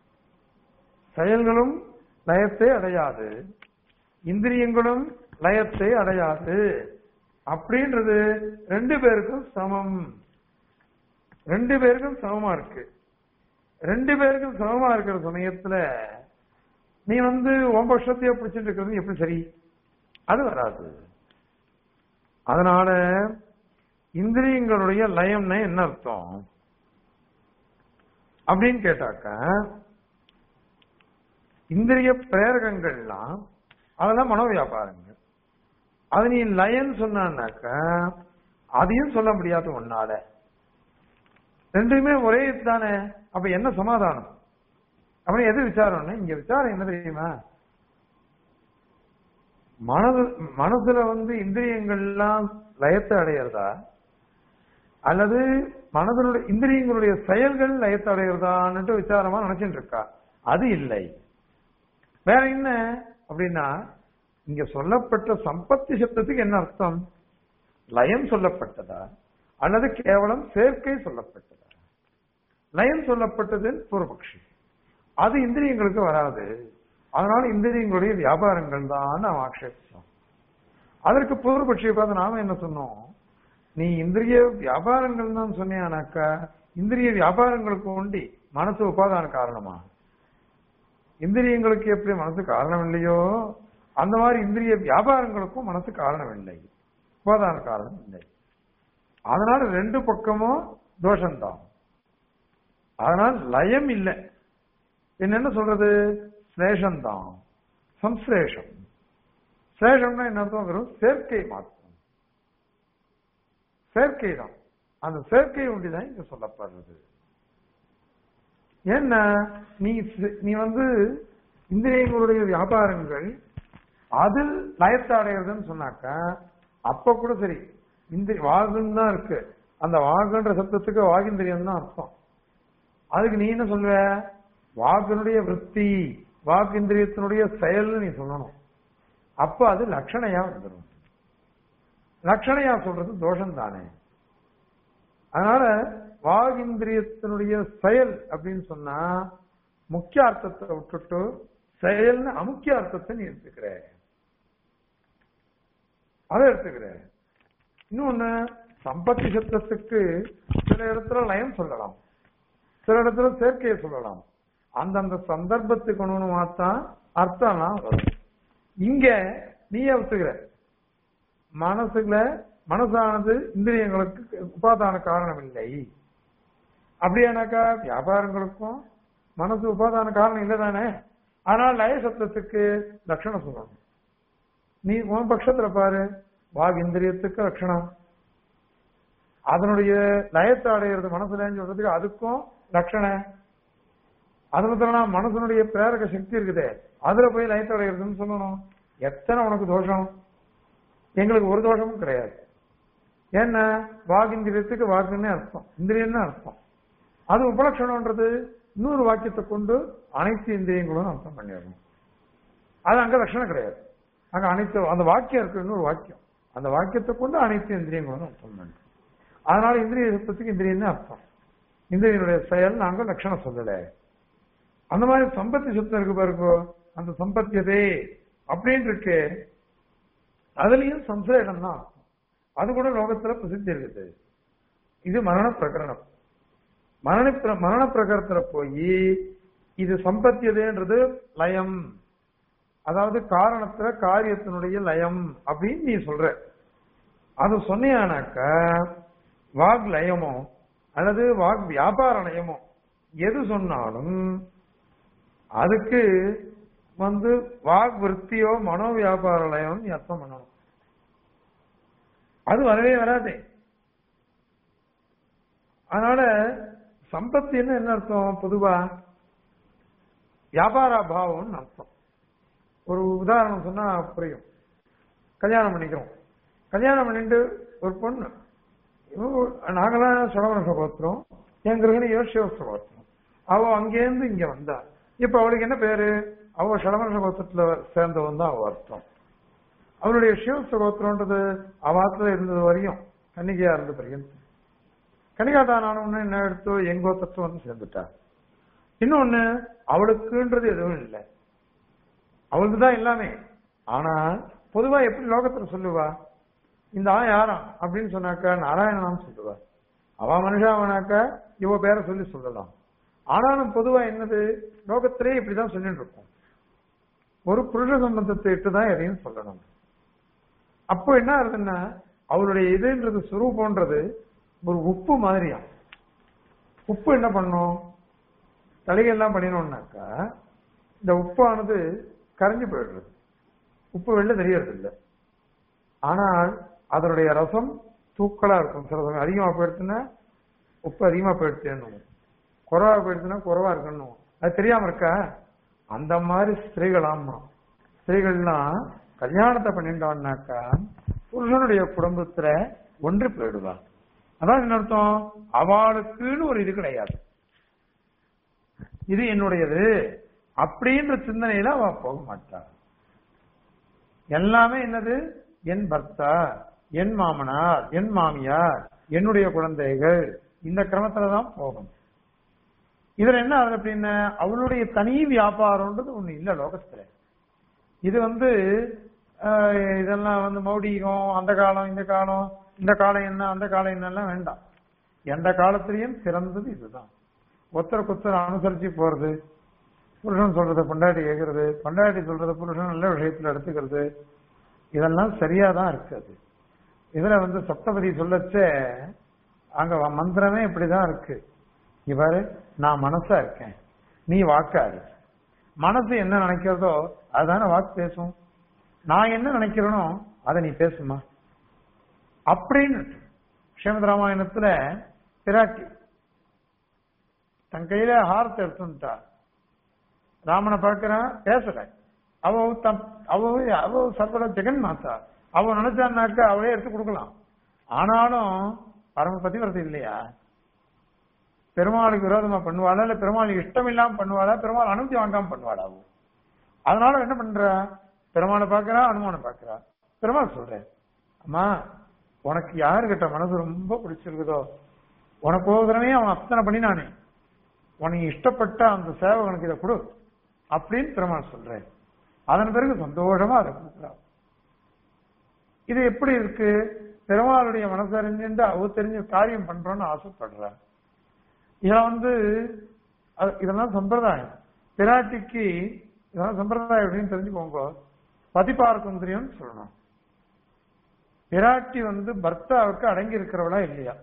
செயல்களும் லயத்தை அடையாது இந்திரியங்களும் லயத்தை அடையாது அப்படின்றது ரெண்டு பேருக்கும் சமம் ரெண்டு பேருக்கும் சமமா இருக்கு ரெண்டு பேருக்கும் சமமா இருக்கிற சமயத்துல நீ வந்து உன் பட்சத்தையே பிடிச்சிட்டு இருக்கிறது எப்படி சரி அது வராது அதனால இந்திரியங்களுடைய லயம்னா என்ன அர்த்தம் அப்படின்னு கேட்டாக்க இந்திரிய பிரேரகங்கள்லாம் அதெல்லாம் மனோ வியாபாரங்கள் அது நீ லயன் சொன்னாக்க அதையும் சொல்ல முடியாது உன்னால ரெண்டுமே ஒரே தானே அப்ப என்ன சமாதானம் அப்படி எது விசாரம்னா இங்க விசாரம் என்ன தெரியுமா மனது மனசுல வந்து இந்திரியங்கள்லாம் லயத்தை அடையிறதா அல்லது மனதனுடைய இந்திரியங்களுடைய செயல்கள் லயத்தை அடையிறதான்னுட்டு விசாரமா நினைச்சிட்டு இருக்கா அது இல்லை வேற என்ன அப்படின்னா இங்க சொல்லப்பட்ட சம்பத்தி சப்தத்துக்கு என்ன அர்த்தம் லயம் சொல்லப்பட்டதா அல்லது கேவலம் சேர்க்கை சொல்லப்பட்டதா லயம் சொல்லப்பட்டது பூர்வபக்ஷி அது இந்திரியங்களுக்கு வராது அதனால இந்திரியங்களுடைய வியாபாரங்கள் தான் நாம் ஆக்ஷேபிச்சோம் அதற்கு பூர்வபட்சியை பார்த்து நாம என்ன சொன்னோம் நீ இந்திரிய வியாபாரங்கள் தான் சொன்னியானாக்கா இந்திரிய வியாபாரங்களுக்கு உண்டி மனசு உபாதான காரணமா இந்திரியங்களுக்கு எப்படி மனசு காரணம் இல்லையோ அந்த மாதிரி இந்திரிய வியாபாரங்களுக்கும் மனசு காரணம் இல்லை உபாதான காரணம் இல்லை அதனால ரெண்டு பக்கமும் தோஷம்தான் அதனால் லயம் இல்லை என்ன சொல்றது சிரேஷம்தான் சம்ஸ்லேஷம் சிரேஷம்னா என்ன அர்த்தம் வரும் சேர்க்கை மாற்றம் சேர்க்கை தான் அந்த சேர்க்கை ஒன்றிதான் இங்க சொல்லப்படுறது ஏன்னா நீ சி- நீ வந்து இந்திரியங்களுடைய வியாபாரங்கள் அதில் லயத்தை அடைகிறதுன்னு சொன்னாக்கா அப்ப கூட சரி இந்த வாகுன்னு தான் இருக்கு அந்த வாகுன்ற சப்தத்துக்கு வாகிந்திரியம் தான் அர்த்தம் அதுக்கு நீ என்ன சொல்வ வாக்கினுடைய விற்பி வாக்கிந்திரியத்தினுடைய செயல்னு நீ சொல்லணும் அப்ப அது லட்சணையா வந்துடும் லட்சணையா சொல்றது தோஷம் தானே அதனால வாகிந்திரியத்தினுடைய செயல் அப்படின்னு சொன்னா முக்கிய அர்த்தத்தை விட்டுட்டு செயல்னு அமுக்கிய அர்த்தத்தை நீ எடுத்துக்கிற அதை எடுத்துக்கிற இன்னொன்னு சம்பத்தி சப்தத்துக்கு சில இடத்துல லயம் சொல்லலாம் சில இடத்துல சேர்க்கையை சொல்லலாம் அந்தந்த சந்தர்ப்பத்துக்கு அனுகுணமாத்தான் அர்த்தம்லாம் வரும் இங்க நீயே ஒத்துக்கிற மனசுல மனசானது இந்திரியங்களுக்கு உபாதான காரணம் இல்லை அப்படியானாக்கா வியாபாரங்களுக்கும் மனசு உபாதான காரணம் இல்லை தானே ஆனால் லய சப்தத்துக்கு லட்சணம் சொல்லணும் நீ உன் பட்சத்துல பாரு வாக் இந்திரியத்துக்கு லட்சணம் அதனுடைய லயத்தை அடையிறது மனசுலன்னு சொல்றதுக்கு அதுக்கும் லட்சணம் அது மாத்திரம் மனசனுடைய பிரேரக சக்தி இருக்குதே அதுல போய் லயத்தை அடையிறதுன்னு சொல்லணும் எத்தனை உனக்கு தோஷம் எங்களுக்கு ஒரு தோஷமும் கிடையாது ஏன்னா வாக் இந்திரியத்துக்கு வாக்குன்னு அர்த்தம் இந்திரியம்னு அர்த்தம் அது உபலட்சணம்ன்றது இன்னொரு வாக்கியத்தை கொண்டு அனைத்து இந்திரியங்களும் அர்த்தம் பண்ணிடணும் அது அங்க லட்சணம் கிடையாது அங்க அனைத்து அந்த வாக்கியம் இருக்கு இன்னொரு வாக்கியம் அந்த வாக்கியத்தை கொண்டு அனைத்து இந்திரியங்களும் அர்த்தம் பண்ணணும் அதனால இந்திரிய சுத்தத்துக்கு இந்திரியம்னு அர்த்தம் இந்திரியனுடைய செயல் நாங்க லட்சணம் சொல்லல அந்த மாதிரி சம்பத்தி சுத்தம் இருக்கு பாருங்க அந்த சம்பத்தியதே அப்படின்னு இருக்கு அதுலயும் சம்சேகம் தான் அது கூட லோகத்துல பிரசித்தி இருக்குது இது மரண பிரகரணம் மரண பிர- மரண பிரகரத்துல போய் இது சம்பத்தியதேன்றது லயம் அதாவது காரணத்துல காரியத்தினுடைய லயம் அப்படின்னு நீ சொல்ற அது சொன்னியானாக்க வாக் லயமோ அல்லது வாக் வியாபார லயமோ எது சொன்னாலும் அதுக்கு வந்து வாக் விற்த்தியோ மனோ வியாபார லயம் நீ அர்த்தம் பண்ணணும் அது வரவே வராதே அதனால சம்பத்தின்னு என்ன அர்த்தம் பொதுவா வியாபார பாவம்னு அர்த்தம் ஒரு உதாரணம் சொன்னா புரியும் கல்யாணம் பண்ணிக்கிறோம் கல்யாணம் பண்ணிட்டு ஒரு பொண்ணு இவ- நாங்களாம் சடவன சகோத்திரம் என் கிரகணி யோசிய சகோத்திரம் அவ அங்கேருந்து இங்க வந்தா இப்ப அவளுக்கு என்ன பேரு அவ சடவன சகோத்திரத்துல சேர்ந்தவன் தான் அவ அர்த்தம் அவளுடைய சிவ சகோத்திரம்ன்றது அவாத்துல இருந்தது வரையும் கன்னிகையா இருந்த பர்யந்தம் கன்னிகாதான் ஆனவொன்னு என்ன எடுத்து எங்க கோத்திரத்துல வந்து சேர்ந்துட்டா இன்னொன்னு அவளுக்குன்றது எதுவும் இல்லை அவளுக்கு தான் எல்லாமே ஆனா பொதுவா எப்படி லோகத்துல சொல்லுவா இந்த ஆ யாராம் அப்படின்னு சொன்னாக்கா நாராயணனாம் சொல்லுவா அவ மனுஷாவனாக்கா இவ பேரை சொல்லி சொல்லலாம் ஆனாலும் பொதுவா என்னது லோகத்திலே இப்படிதான் சொல்லிட்டு இருக்கோம் ஒரு புருஷ சம்பந்தத்தை இட்டு தான் எதையும் சொல்லணும் அப்போ என்ன ஆகுதுன்னா அவருடைய இதுன்றது சுரூபம்ன்றது ஒரு உப்பு மாதிரியா உப்பு என்ன பண்ணும் தலைகள்லாம் பண்ணினோம்னாக்கா இந்த உப்பானது கரைஞ்சு போயிடுறது உப்பு வெளில தெரியறது இல்லை ஆனால் அதனுடைய ரசம் தூக்கலா இருக்கும் சில சமயம் அதிகமா போயிடுச்சுன்னா உப்பு அதிகமா போயிடுச்சுன்னு குறைவா போயிடுச்சுன்னா குறைவா இருக்கணும் அது தெரியாம இருக்கா அந்த மாதிரி ஸ்திரீகளாமா ஸ்திரீகள்லாம் கல்யாணத்தை பண்ணிட்டான்னாக்கா புருஷனுடைய குடும்பத்துல ஒன்று போயிடுவா அதான் என்ன அர்த்தம் அவளுக்குன்னு ஒரு இது கிடையாது இது என்னுடையது அப்படின்ற சிந்தனையில அவ போக மாட்டாள் எல்லாமே என்னது என் பர்த்தா என் மாமனார் என் மாமியார் என்னுடைய குழந்தைகள் இந்த கிரமத்துல தான் போகும் இதுல என்ன ஆகுது அப்படின்னா அவளுடைய தனி வியாபாரம்ன்றது ஒண்ணு இல்ல லோகத்துல இது வந்து ஆஹ், இதெல்லாம் வந்து மௌடிகம் அந்த காலம் இந்த காலம் இந்த காலம் என்ன அந்த காலம் என்னெல்லாம் வேண்டாம் எந்த காலத்திலையும் சிறந்தது இதுதான் ஒருத்தருக்கு ஒருத்தர் அனுசரிச்சு போறது புருஷன் சொல்றத பொண்டாட்டி கேட்கறது பொண்டாட்டி சொல்றத புருஷன் நல்ல விஷயத்துல எடுத்துக்கிறது இதெல்லாம் சரியா தான் இருக்கு அது இதுல வந்து சப்தபதி சொல்லச்சே அங்க வ- மந்திரமே இப்படிதான் இருக்கு இவரு நான் மனசா இருக்கேன் நீ வாக்காரு மனசு என்ன நினைக்கிறதோ அதுதானே வாக்கு பேசும் நான் என்ன நினைக்கிறேனோ அதை நீ பேசுமா அப்படின்னு ஸ்ரீமத் ராமாயணத்துல பிராட்டி தன் கையில ஹாரத்தை எடுத்துட்டா ராமனை பார்க்கிறான் பேசல அவ தம் அவ அவ சர்வட ஜெகன் மாதா அவ நினைச்சான்னாக்க அவளே எடுத்து கொடுக்கலாம் ஆனாலும் பரம பதிவிரதை இல்லையா பெருமாளுக்கு விரோதமா பண்ணுவாளா இல்ல பெருமாளுக்கு இஷ்டம் இல்லாம பண்ணுவாளா பெருமாள் அனுமதி வாங்காம பண்ணுவாளா அவ அதனால என்ன பண்றா பெருமாளை பாக்குறா அனுமானை பாக்குறா பெருமாள் சொல்றேன் அம்மா உனக்கு யாருகிட்ட மனசு ரொம்ப பிடிச்சிருக்குதோ உனக்கு ஓதுறமே அவன் அத்தனை பண்ணினானே உனக்கு இஷ்டப்பட்ட அந்த சேவகனுக்கு இதை கொடு அப்படின்னு பெருமாள் சொல்றேன் அதன் பிறகு சந்தோஷமா அதை கொடுக்குறான் இது எப்படி இருக்கு பெருமாளுடைய மனசு அறிஞ்சுட்டு அவ தெரிஞ்ச காரியம் பண்றோம்னு ஆசைப்படுற இதெல்லாம் வந்து அது- இதெல்லாம் சம்பிரதாயம் பிராட்டிக்கு இதெல்லாம் சம்பிரதாயம் எப்படின்னு தெரிஞ்சுக்கோங்க பதிபார்க்கும் தெரியும்னு சொல்லணும் பிராட்டி வந்து பர்த்தாவுக்கு அடங்கி இருக்கிறவளா இல்லையா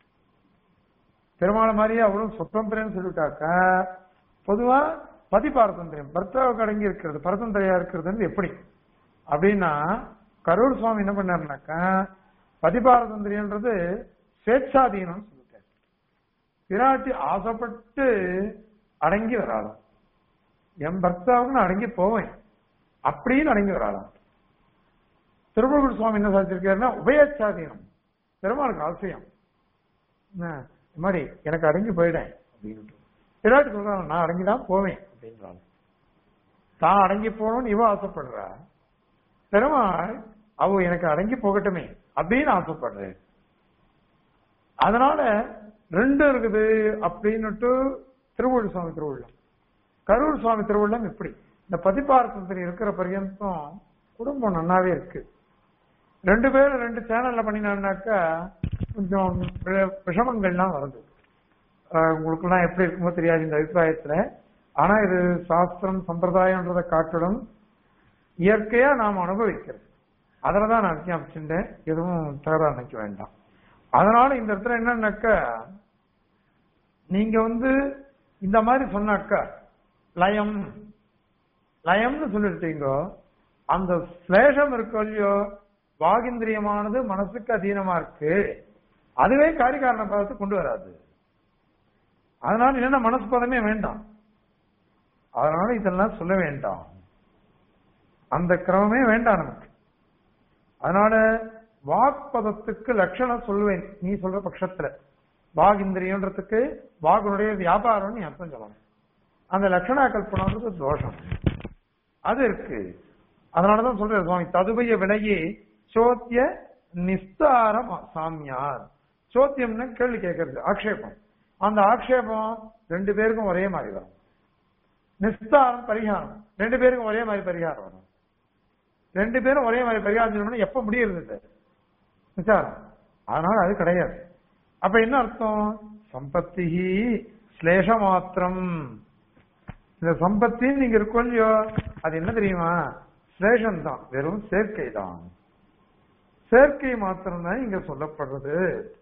பெருமாள் மாதிரியே அவளும் சுதந்திரம் சொல்லிட்டாக்கா பொதுவா பதி பாரதந்திரம் பர்த்தாவுக்கு அடங்கி இருக்கிறது பரதந்திரையா இருக்கிறதுன்னு எப்படி அப்படின்னா கரூர் சுவாமி என்ன பண்ணாருனாக்கா பதிபாரதந்திரியன்றது ஸ்வேச்சாதீனம் சொல்லிட்டார் பிராட்டி ஆசைப்பட்டு அடங்கி வராளாம் என் பர்த்தாவுக்கு நான் அடங்கி போவேன் அப்படின்னு அடங்கி வராளாம் திருவள்ளுவர் சுவாமி என்ன சாதிச்சிருக்காருன்னா உபயச்சாதீனம் பெருமாளுக்கு அவசியம் என்ன, இந்த மாதிரி எனக்கு அடங்கி போயிடேன் அப்படின்னு பிராட்டி சொல்றாங்க நான் அடங்கிதான் போவேன் அப்படின்றாங்க தான் அடங்கி போகணும்னு இவ ஆசைப்படுறா பெருமாள் அவ எனக்கு அடங்கி போகட்டுமே அப்படின்னு ஆசைப்படுறேன் அதனால ரெண்டு இருக்குது அப்படின்னுட்டு திருவள்ளூர் சுவாமி திருவள்ளம் கரூர் சுவாமி திருவள்ளம் இப்படி இந்த பதிப்பார்த்தத்தில் இருக்கிற பர்யந்தம் குடும்பம் நன்னாவே இருக்கு ரெண்டு பேரும் ரெண்டு சேனல்ல பண்ணினான்னாக்கா கொஞ்சம் வி- விஷமங்கள்லாம் வருது ஆஹ் உங்களுக்கெல்லாம் எப்படி இருக்குமோ தெரியாது இந்த அபிப்பிராயத்துல ஆனா இது சாஸ்திரம் சம்பிரதாயம்ன்றதை காட்டிலும் இயற்கையா நாம் அனுபவிக்கிறது அதுலதான் நான் விஞ்ஞாபிச்சுட்டேன் எதுவும் தகராறு நினைக்க வேண்டாம் அதனால இந்த இடத்துல என்னன்னாக்கா நீங்க வந்து இந்த மாதிரி சொன்னாக்கா லயம் லயம்னு சொல்லிருக்கீங்க அந்த ஸ்லேஷம் இருக்கோ இல்லையோ வாகிந்திரியமானது மனசுக்கு அதீனமா இருக்கு அதுவே காரிகாரண பதத்தை கொண்டு வராது அதனால என்ன மனசு பதமே வேண்டாம் அதனால இதெல்லாம் சொல்ல வேண்டாம் அந்த கிரமமே வேண்டாம் நமக்கு அதனால வாக்பதத்துக்கு லட்சணம் சொல்லுவேன் நீ சொல்ற பட்சத்துல வாகிந்திரியன்றதுக்கு வாகனுடைய வியாபாரம் நீ அர்த்தம் சொல்லணும் அந்த லட்சணா கல்பனான்றது தோஷம் அது இருக்கு அதனாலதான் சொல்றேன் சுவாமி ததுபய விலையே சோத்திய நிஸ்தாரம் சாமியார் சோத்தியம்னு கேள்வி கேட்கறது ஆக்ஷேபம் அந்த ஆக்ஷேபம் ரெண்டு பேருக்கும் ஒரே மாதிரி வரும் நிஸ்தாரம் பரிகாரம் ரெண்டு பேருக்கும் ஒரே மாதிரி பரிகாரம் வரும் ரெண்டு பேரும் ஒரே மாதிரி பரிகாரம் சொல்லணும்னா எப்ப முடியறது இது? விசாரம் அதனால அது கிடையாது அப்ப என்ன அர்த்தம் சம்பத்தி ஸ்லேஷ மாத்திரம் இந்த சம்பத்தி நீங்க இருக்கோ இல்லையோ அது என்ன தெரியுமா ஸ்லேஷம் தான் வெறும் சேர்க்கை தான் சேர்க்கை மாத்திரம் தான் இங்க சொல்லப்படுறது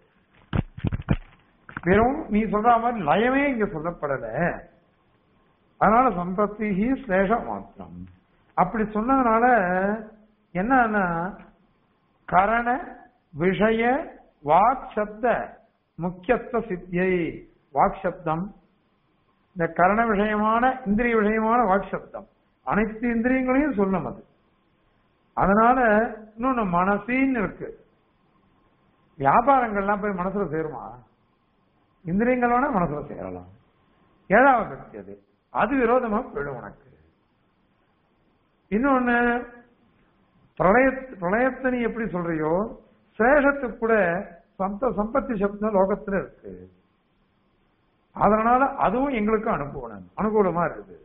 வெறும் நீ சொல்ற மாதிரி லயமே இங்க சொல்லப்படல அதனால சம்பத்தி ஸ்லேஷ மாத்திரம் அப்படி சொன்னதுனால என்னன்னா கரண விஷய வாக் சப்த முக்கியத்துவ சித்தியை வாக் சப்தம் இந்த கரண விஷயமான இந்திரிய விஷயமான வாக் சப்தம் அனைத்து இந்திரியங்களையும் சொல்லும் அது அதனால இன்னொன்னு மனசின்னு இருக்கு வியாபாரங்கள்லாம் போய் மனசுல சேருமா இந்திரியங்கள் வேணா மனசுல சேரலாம் ஏழாவது சக்தி அது அது விரோதமா போயிடும் உனக்கு இன்னொன்னு பிரளய பிரளயத்தை நீ எப்படி சொல்றியோ சேஷத்துக்கு கூட சந்த சம்பத்தி சப்தம் லோகத்துல இருக்கு அதனால அதுவும் எங்களுக்கு அனுகூலம் அனுகூலமா இருக்குது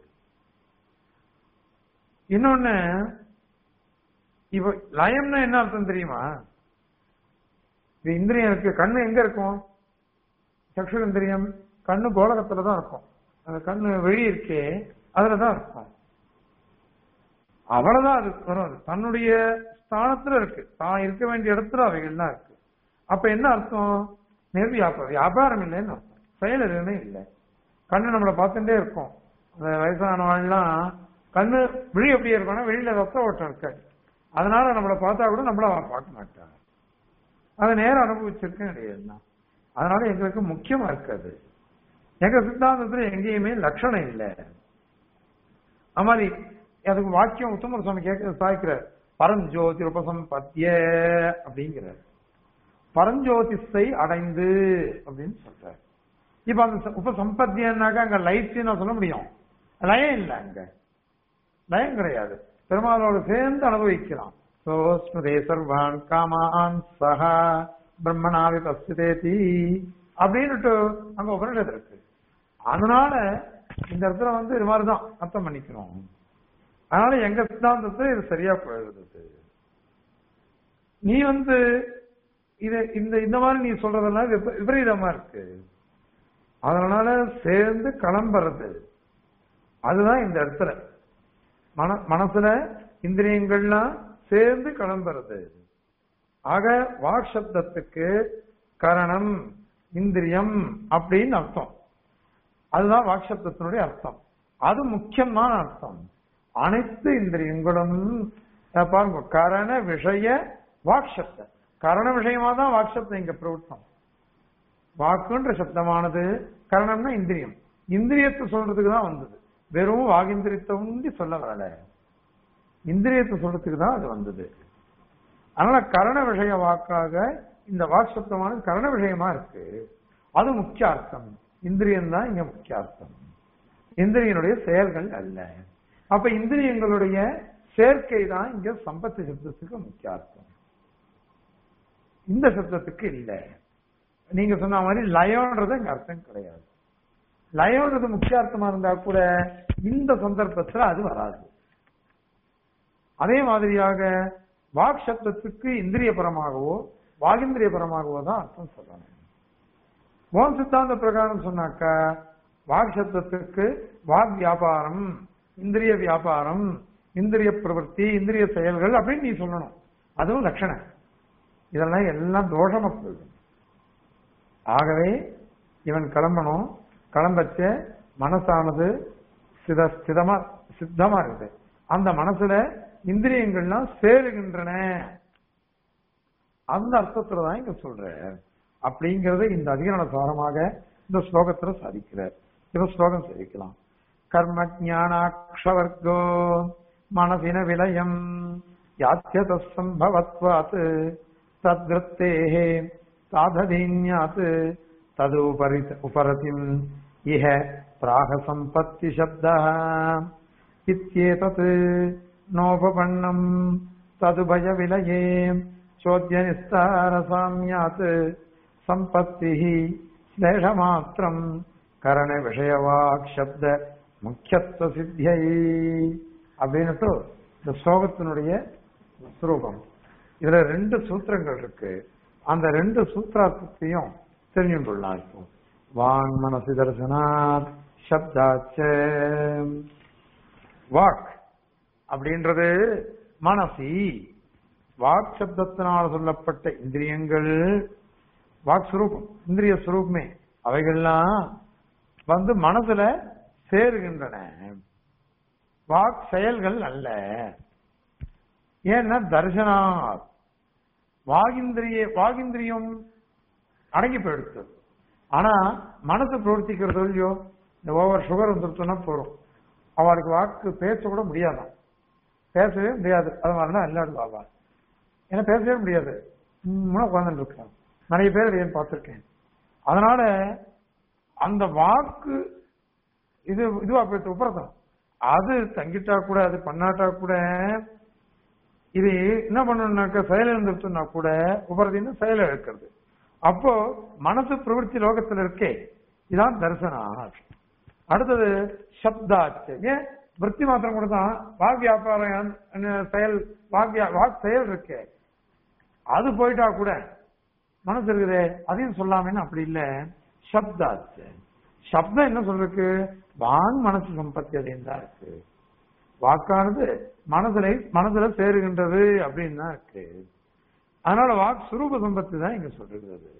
இன்னொன்னு இப்ப லயம்னா என்ன அர்த்தம் தெரியுமா இது இந்திரியம் இருக்கு கண்ணு எங்க இருக்கும் சக்ஷு இந்திரியம் கண்ணு கோலகத்துல தான் இருக்கும் அந்த கண்ணு வெளி இருக்கே அதுலதான் இருக்கும் அவ்வளவுதான் அது வரும் அது தன்னுடைய ஸ்தானத்துல இருக்கு தான் இருக்க வேண்டிய இடத்துல அவைகள்லாம் இருக்கு அப்ப என்ன அர்த்தம் நிர்வியாபாரம் வியாபாரம் இல்லைன்னு அர்த்தம் செயல் எதுவுமே இல்லை கண்ணு நம்மளை பார்த்துட்டே இருக்கும் அந்த வயசானவன்லாம் கண்ணு விழி எப்படி இருக்கும்னா வெளியில ரத்த ஓட்டம் இருக்காது அதனால நம்மளை பார்த்தா கூட நம்மள அவன் பார்க்க மாட்டான் அதை நேரம் அனுபவிச்சிருக்கேன் கிடையாது அதனால எங்களுக்கு முக்கியமா இருக்காது எங்க சித்தாந்தத்துல எங்கேயுமே லட்சணம் இல்லை அது மாதிரி அதுக்கு வாக்கியம் உத்தமர் சுவாமி கேட்க சாய்க்கிறார் பரஞ்சோதி உபசம்பத்திய அப்படிங்கிறார் பரஞ்சோதிஷை அடைந்து அப்படின்னு சொல்றார் இப்ப அந்த ச- உபசம்பத்தியன்னாக்கா அங்க லைஃப் நான் சொல்ல முடியும் லயம் இல்லை அங்க லயம் கிடையாது பெருமாளோடு சேர்ந்து அனுபவிக்கலாம் சோஸ்மதே சர்வான் காமான் சஹா பிரம்மனாவி பஸ்தேதி அப்படின்னுட்டு அங்க உபனிஷத்து இருக்கு அதனால இந்த இடத்துல வந்து இது மாதிரிதான் அர்த்தம் பண்ணிக்கணும் அதனால எங்க சித்தாந்தத்துல இது சரியா போயிடுது நீ வந்து இது இந்த இந்த மாதிரி நீ சொல்றதெல்லாம் விப- விபரீதமா இருக்கு அதனால சேர்ந்து கிளம்புறது அதுதான் இந்த இடத்துல மன மனசுல இந்திரியங்கள்லாம் சேர்ந்து கிளம்புறது ஆக வாக் சப்தத்துக்கு கரணம் இந்திரியம் அப்படின்னு அர்த்தம் அதுதான் வாக் சப்தத்தினுடைய அர்த்தம் அது முக்கியமான அர்த்தம் அனைத்து இந்திரியங்களும் அஹ் பாருங்க கரண விஷய வாக் சப்தம் கரண விஷயமா தான் வாக் சப்தம் இங்க பிரவృத்தம் வாக்குன்ற சப்தமானது கரணம்னா இந்திரியம் இந்திரியத்தை சொல்றதுக்கு தான் வந்தது வெறும் வாகிந்திரியத்தை உண்டி சொல்ல வரல இந்திரியத்தை சொல்றதுக்கு தான் அது வந்தது அதனால கரண விஷய வாக்காக இந்த வாக் சப்தமானது கரண விஷயமா இருக்கு அது முக்கிய அர்த்தம் இந்திரியம் தான் இங்க முக்கிய அர்த்தம் இந்திரியனுடைய செயல்கள் அல்ல அப்ப இந்திரியங்களுடைய சேர்க்கை தான் இங்க சம்பத்து சப்தத்துக்கு முக்கிய அர்த்தம் இந்த சப்தத்துக்கு இல்ல நீங்க சொன்ன மாதிரி லயம்ன்றது இங்க அர்த்தம் கிடையாது லயம்ன்றது முக்கிய அர்த்தமா இருந்தா கூட இந்த சந்தர்ப்பத்துல அது வராது அதே மாதிரியாக வாக் சப்தத்துக்கு இந்திரியபரமாகவோ வாகிந்திரியபரமாகவோ தான் அர்த்தம் சொல்லணும் ஓம் சித்தாந்த பிரகாரம் சொன்னாக்கா வாக் சப்தத்துக்கு வாக் வியாபாரம் இந்திரிய வியாபாரம் இந்திரிய பிரவൃத்தி இந்திரிய செயல்கள் அப்படின்னு நீ சொல்லணும் அதுவும் லட்சணம் இதெல்லாம் எல்லாம் தோஷமா போயிடும் ஆகவே இவன் கிளம்பணும் கிளம்பச்ச மனசானது சித ஸ்திதமா சித்தமா இருக்குது அந்த மனசுல இந்திரியங்கள்லாம் சேருகின்றன அந்த அர்த்தத்துல தான் இங்க சொல்ற அப்படிங்கறத இந்த அதிகரண சாரமாக இந்த ஸ்லோகத்துல சாதிக்கிறார் இந்த ஸ்லோகம் சேவிக்கலாம் கர்ம ஜானாட்சவர்கோ மனசின விலயம் யாத்தியத சம்பவத்வாத் தத்ருத்தேः சாததீன்யாத் தது உபரி உபரதிம் இஹ பிராக சம்பத்தி சப்தः இத்யேதத் நோபபண்ணம் ததுபய விலயே சோத்ய நிஸ்தார சாமியாத் சம்பத்திः ஸ்லேஷமாத்திரம் கரண விஷயவாக் சப்த முக்கியத்துவ சித்தியை அப்படின்னுட்டு இந்த ஸ்லோகத்தினுடைய ஸ்வரூபம் இதுல ரெண்டு சூத்திரங்கள் இருக்கு அந்த ரெண்டு சூத்திரார்த்தத்தையும் தெரிஞ்சு கொள்ளலாம் இப்போ வாங் மனசு தர்சனாத் சப்தாச்ச வாக் அப்படின்றது மனசி வாக் சப்தத்தினால் சொல்லப்பட்ட இந்திரியங்கள் வாக் சுரூபம் இந்திரிய சுரூபமே அவைகள்லாம் வந்து மனசுல சேருகின்றன வாக் செயல்கள் அல்ல ஏன்னா தர்சனா வாகிந்திரிய வாகிந்திரியம் அடங்கி போயிடுச்சு ஆனா மனசு பிரவர்த்திக்கிறது இல்லையோ இந்த ஓவர் சுகர் வந்துருச்சுன்னா போறோம் அவளுக்கு வாக்கு பேச கூட முடியாதான் பேசவே முடியாது அது மாதிரிலாம் எல்லாரும் பாபா ஏன்னா பேசவே முடியாது முன்ன உட்காந்துட்டு இருக்கான் நிறைய பேர் ஏன் பார்த்திருக்கேன் அதனால அந்த வாக்கு இது இதுவா போயிட்டு உப்பரத்தம் அது தங்கிட்டா கூட அது பண்ணாட்டா கூட இது என்ன பண்ணணும்னாக்க செயல் இருந்துருச்சுன்னா கூட உபரதின்னு செயல் இருக்கிறது அப்போ மனசு பிரவൃத்தி லோகத்துல இருக்கே இதான் தரிசனா அடுத்தது சப்தாச்சு ஏன் விற்பி மாத்திரம் கூட தான் வாக் வியாபாரம் செயல் வாக் வியா- வாக் செயல் இருக்கே அது போயிட்டா கூட மனசு இருக்குதே அதையும் சொல்லாமன்னு அப்படி இல்ல சப்தாச்சு சப்தம் என்ன சொல்றதுக்கு வாங் மனசு சம்பத்தி அப்படின்னு தான் இருக்கு வாக்கானது மனசுல மனசுல சேருகின்றது அப்படின்னு தான் இருக்கு அதனால வாக் சுரூப சம்பத்தி தான் இங்க சொல்றது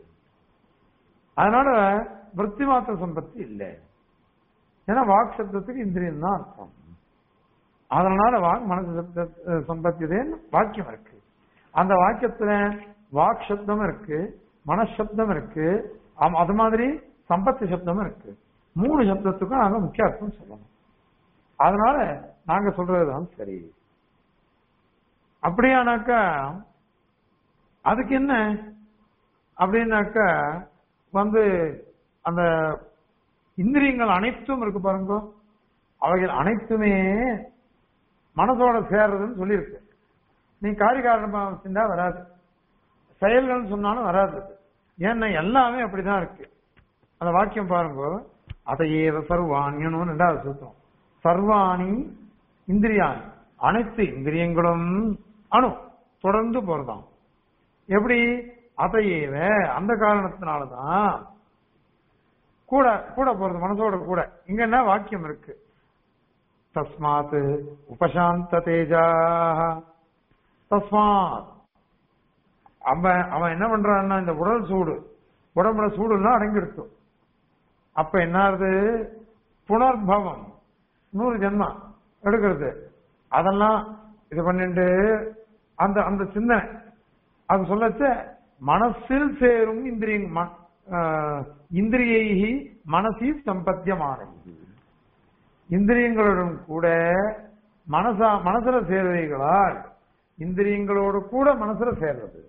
அதனால விற்பி மாத்திர சம்பத்தி இல்லை ஏன்னா வாக் சப்தத்துக்கு இந்திரியம் தான் அர்த்தம் அதனால வாக் மனசு சப்த சம்பத்தியதேன்னு வாக்கியம் இருக்கு அந்த வாக்கியத்துல வாக் சப்தம் இருக்கு மனசப்தம் இருக்கு ஆம், அது மாதிரி சம்பத்தி சப்தமும் இருக்கு மூணு சப்தத்துக்கும் நாங்க முக்கிய அர்த்தம் சொல்லணும் அதனால நாங்க சொல்றதுதான் சரி அப்படியானாக்கா அதுக்கு என்ன அப்படின்னாக்கா வந்து அந்த இந்திரியங்கள் அனைத்தும் இருக்கு பாருங்க அவைகள் அனைத்துமே மனசோட சேர்றதுன்னு சொல்லியிருக்கு நீ காரிகாரணமா செஞ்சா வராது செயல்கள் சொன்னாலும் வராது அது. ஏன்னா எல்லாமே அப்படிதான் இருக்கு அந்த வாக்கியம் பாருங்க அதையேவ சர்வாணியனும் ரெண்டாவது சூத்திரம் சர்வாணி இந்திரியாணி அனைத்து இந்திரியங்களும் அணு தொடர்ந்து போறதாம் எப்படி அதையேவ அந்த காரணத்தினாலதான் கூட கூட போறது மனசோட கூட இங்க என்ன வாக்கியம் இருக்கு தஸ்மாத் உபசாந்த தேஜா தஸ்மாத் அவன் அவன் என்ன பண்றான்னா இந்த உடல் சூடு உடம்புல சூடுலாம் அடங்கிடுத்து அப்ப என்ன ஆகுது புனர்பவம் நூறு ஜென்மா எடுக்கிறது அதெல்லாம் இது பண்ணிட்டு அந்த அந்த சிந்தனை அது சொல்லச்ச மனசில் சேரும் இந்திரிய இந்திரியை மனசி சம்பத்தியமான இந்திரியங்களுடன் கூட மனசா மனசுல சேர்வைகளால் இந்திரியங்களோடு கூட மனசுல சேர்றது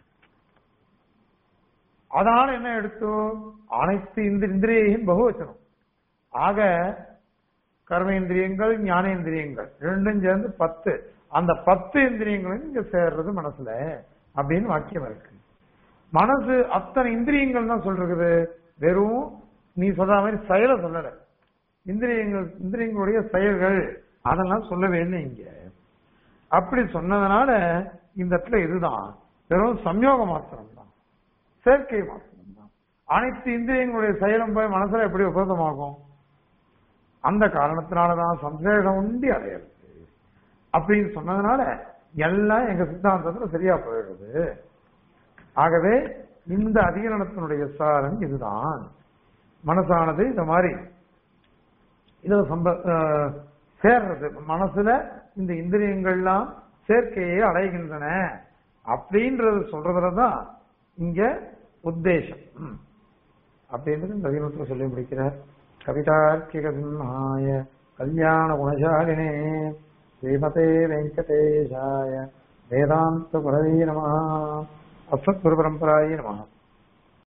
அதனால என்ன எடுத்தோம் அனைத்து இந்த இந்திரியையும் பகுவச்சனம் ஆக கர்மேந்திரியங்கள் ஞானேந்திரியங்கள் ரெண்டும் சேர்ந்து பத்து அந்த பத்து இந்திரியங்களும் இங்க சேர்றது மனசுல அப்படின்னு வாக்கியம் இருக்கு மனசு அத்தனை இந்திரியங்கள் தான் சொல்றது வெறும் நீ சொல்ற மாதிரி செயலை சொல்லல இந்திரியங்கள் இந்திரியங்களுடைய செயல்கள் அதெல்லாம் சொல்லவே இல்லை இங்க அப்படி சொன்னதுனால இந்த இடத்துல இதுதான் வெறும் சம்யோக மாத்திரம் தான் செயற்கை மாத்திரம் தான் அனைத்து இந்திரியங்களுடைய செயலும் போய் மனசுல எப்படி உபதமாகும் அந்த காரணத்தினாலதான் சந்தேகம் உண்டி அடையிறது அப்படின்னு சொன்னதுனால எல்லாம் எங்க சித்தாந்தத்துல சரியா போயிடுது ஆகவே இந்த அதிகரணத்தினுடைய சாரம் இதுதான் மனசானது இந்த மாதிரி இத சம்ப அஹ், சேர்றது மனசுல இந்த இந்திரியங்கள்லாம் சேர்க்கையை அடைகின்றன அப்படின்றது சொல்றதுலதான் இங்க உத்தேசம் ம். அப்படின்றது இந்த அதிகரணத்துல சொல்லி முடிக்கிறார் கவிதார்க்கிக சிம்ஹாய கல்யாண குணசாலினே ஸ்ரீமதே வெங்கடேஷாய வேதாந்த குரவே நம அஸ்மத் குரு பரம்பராய நம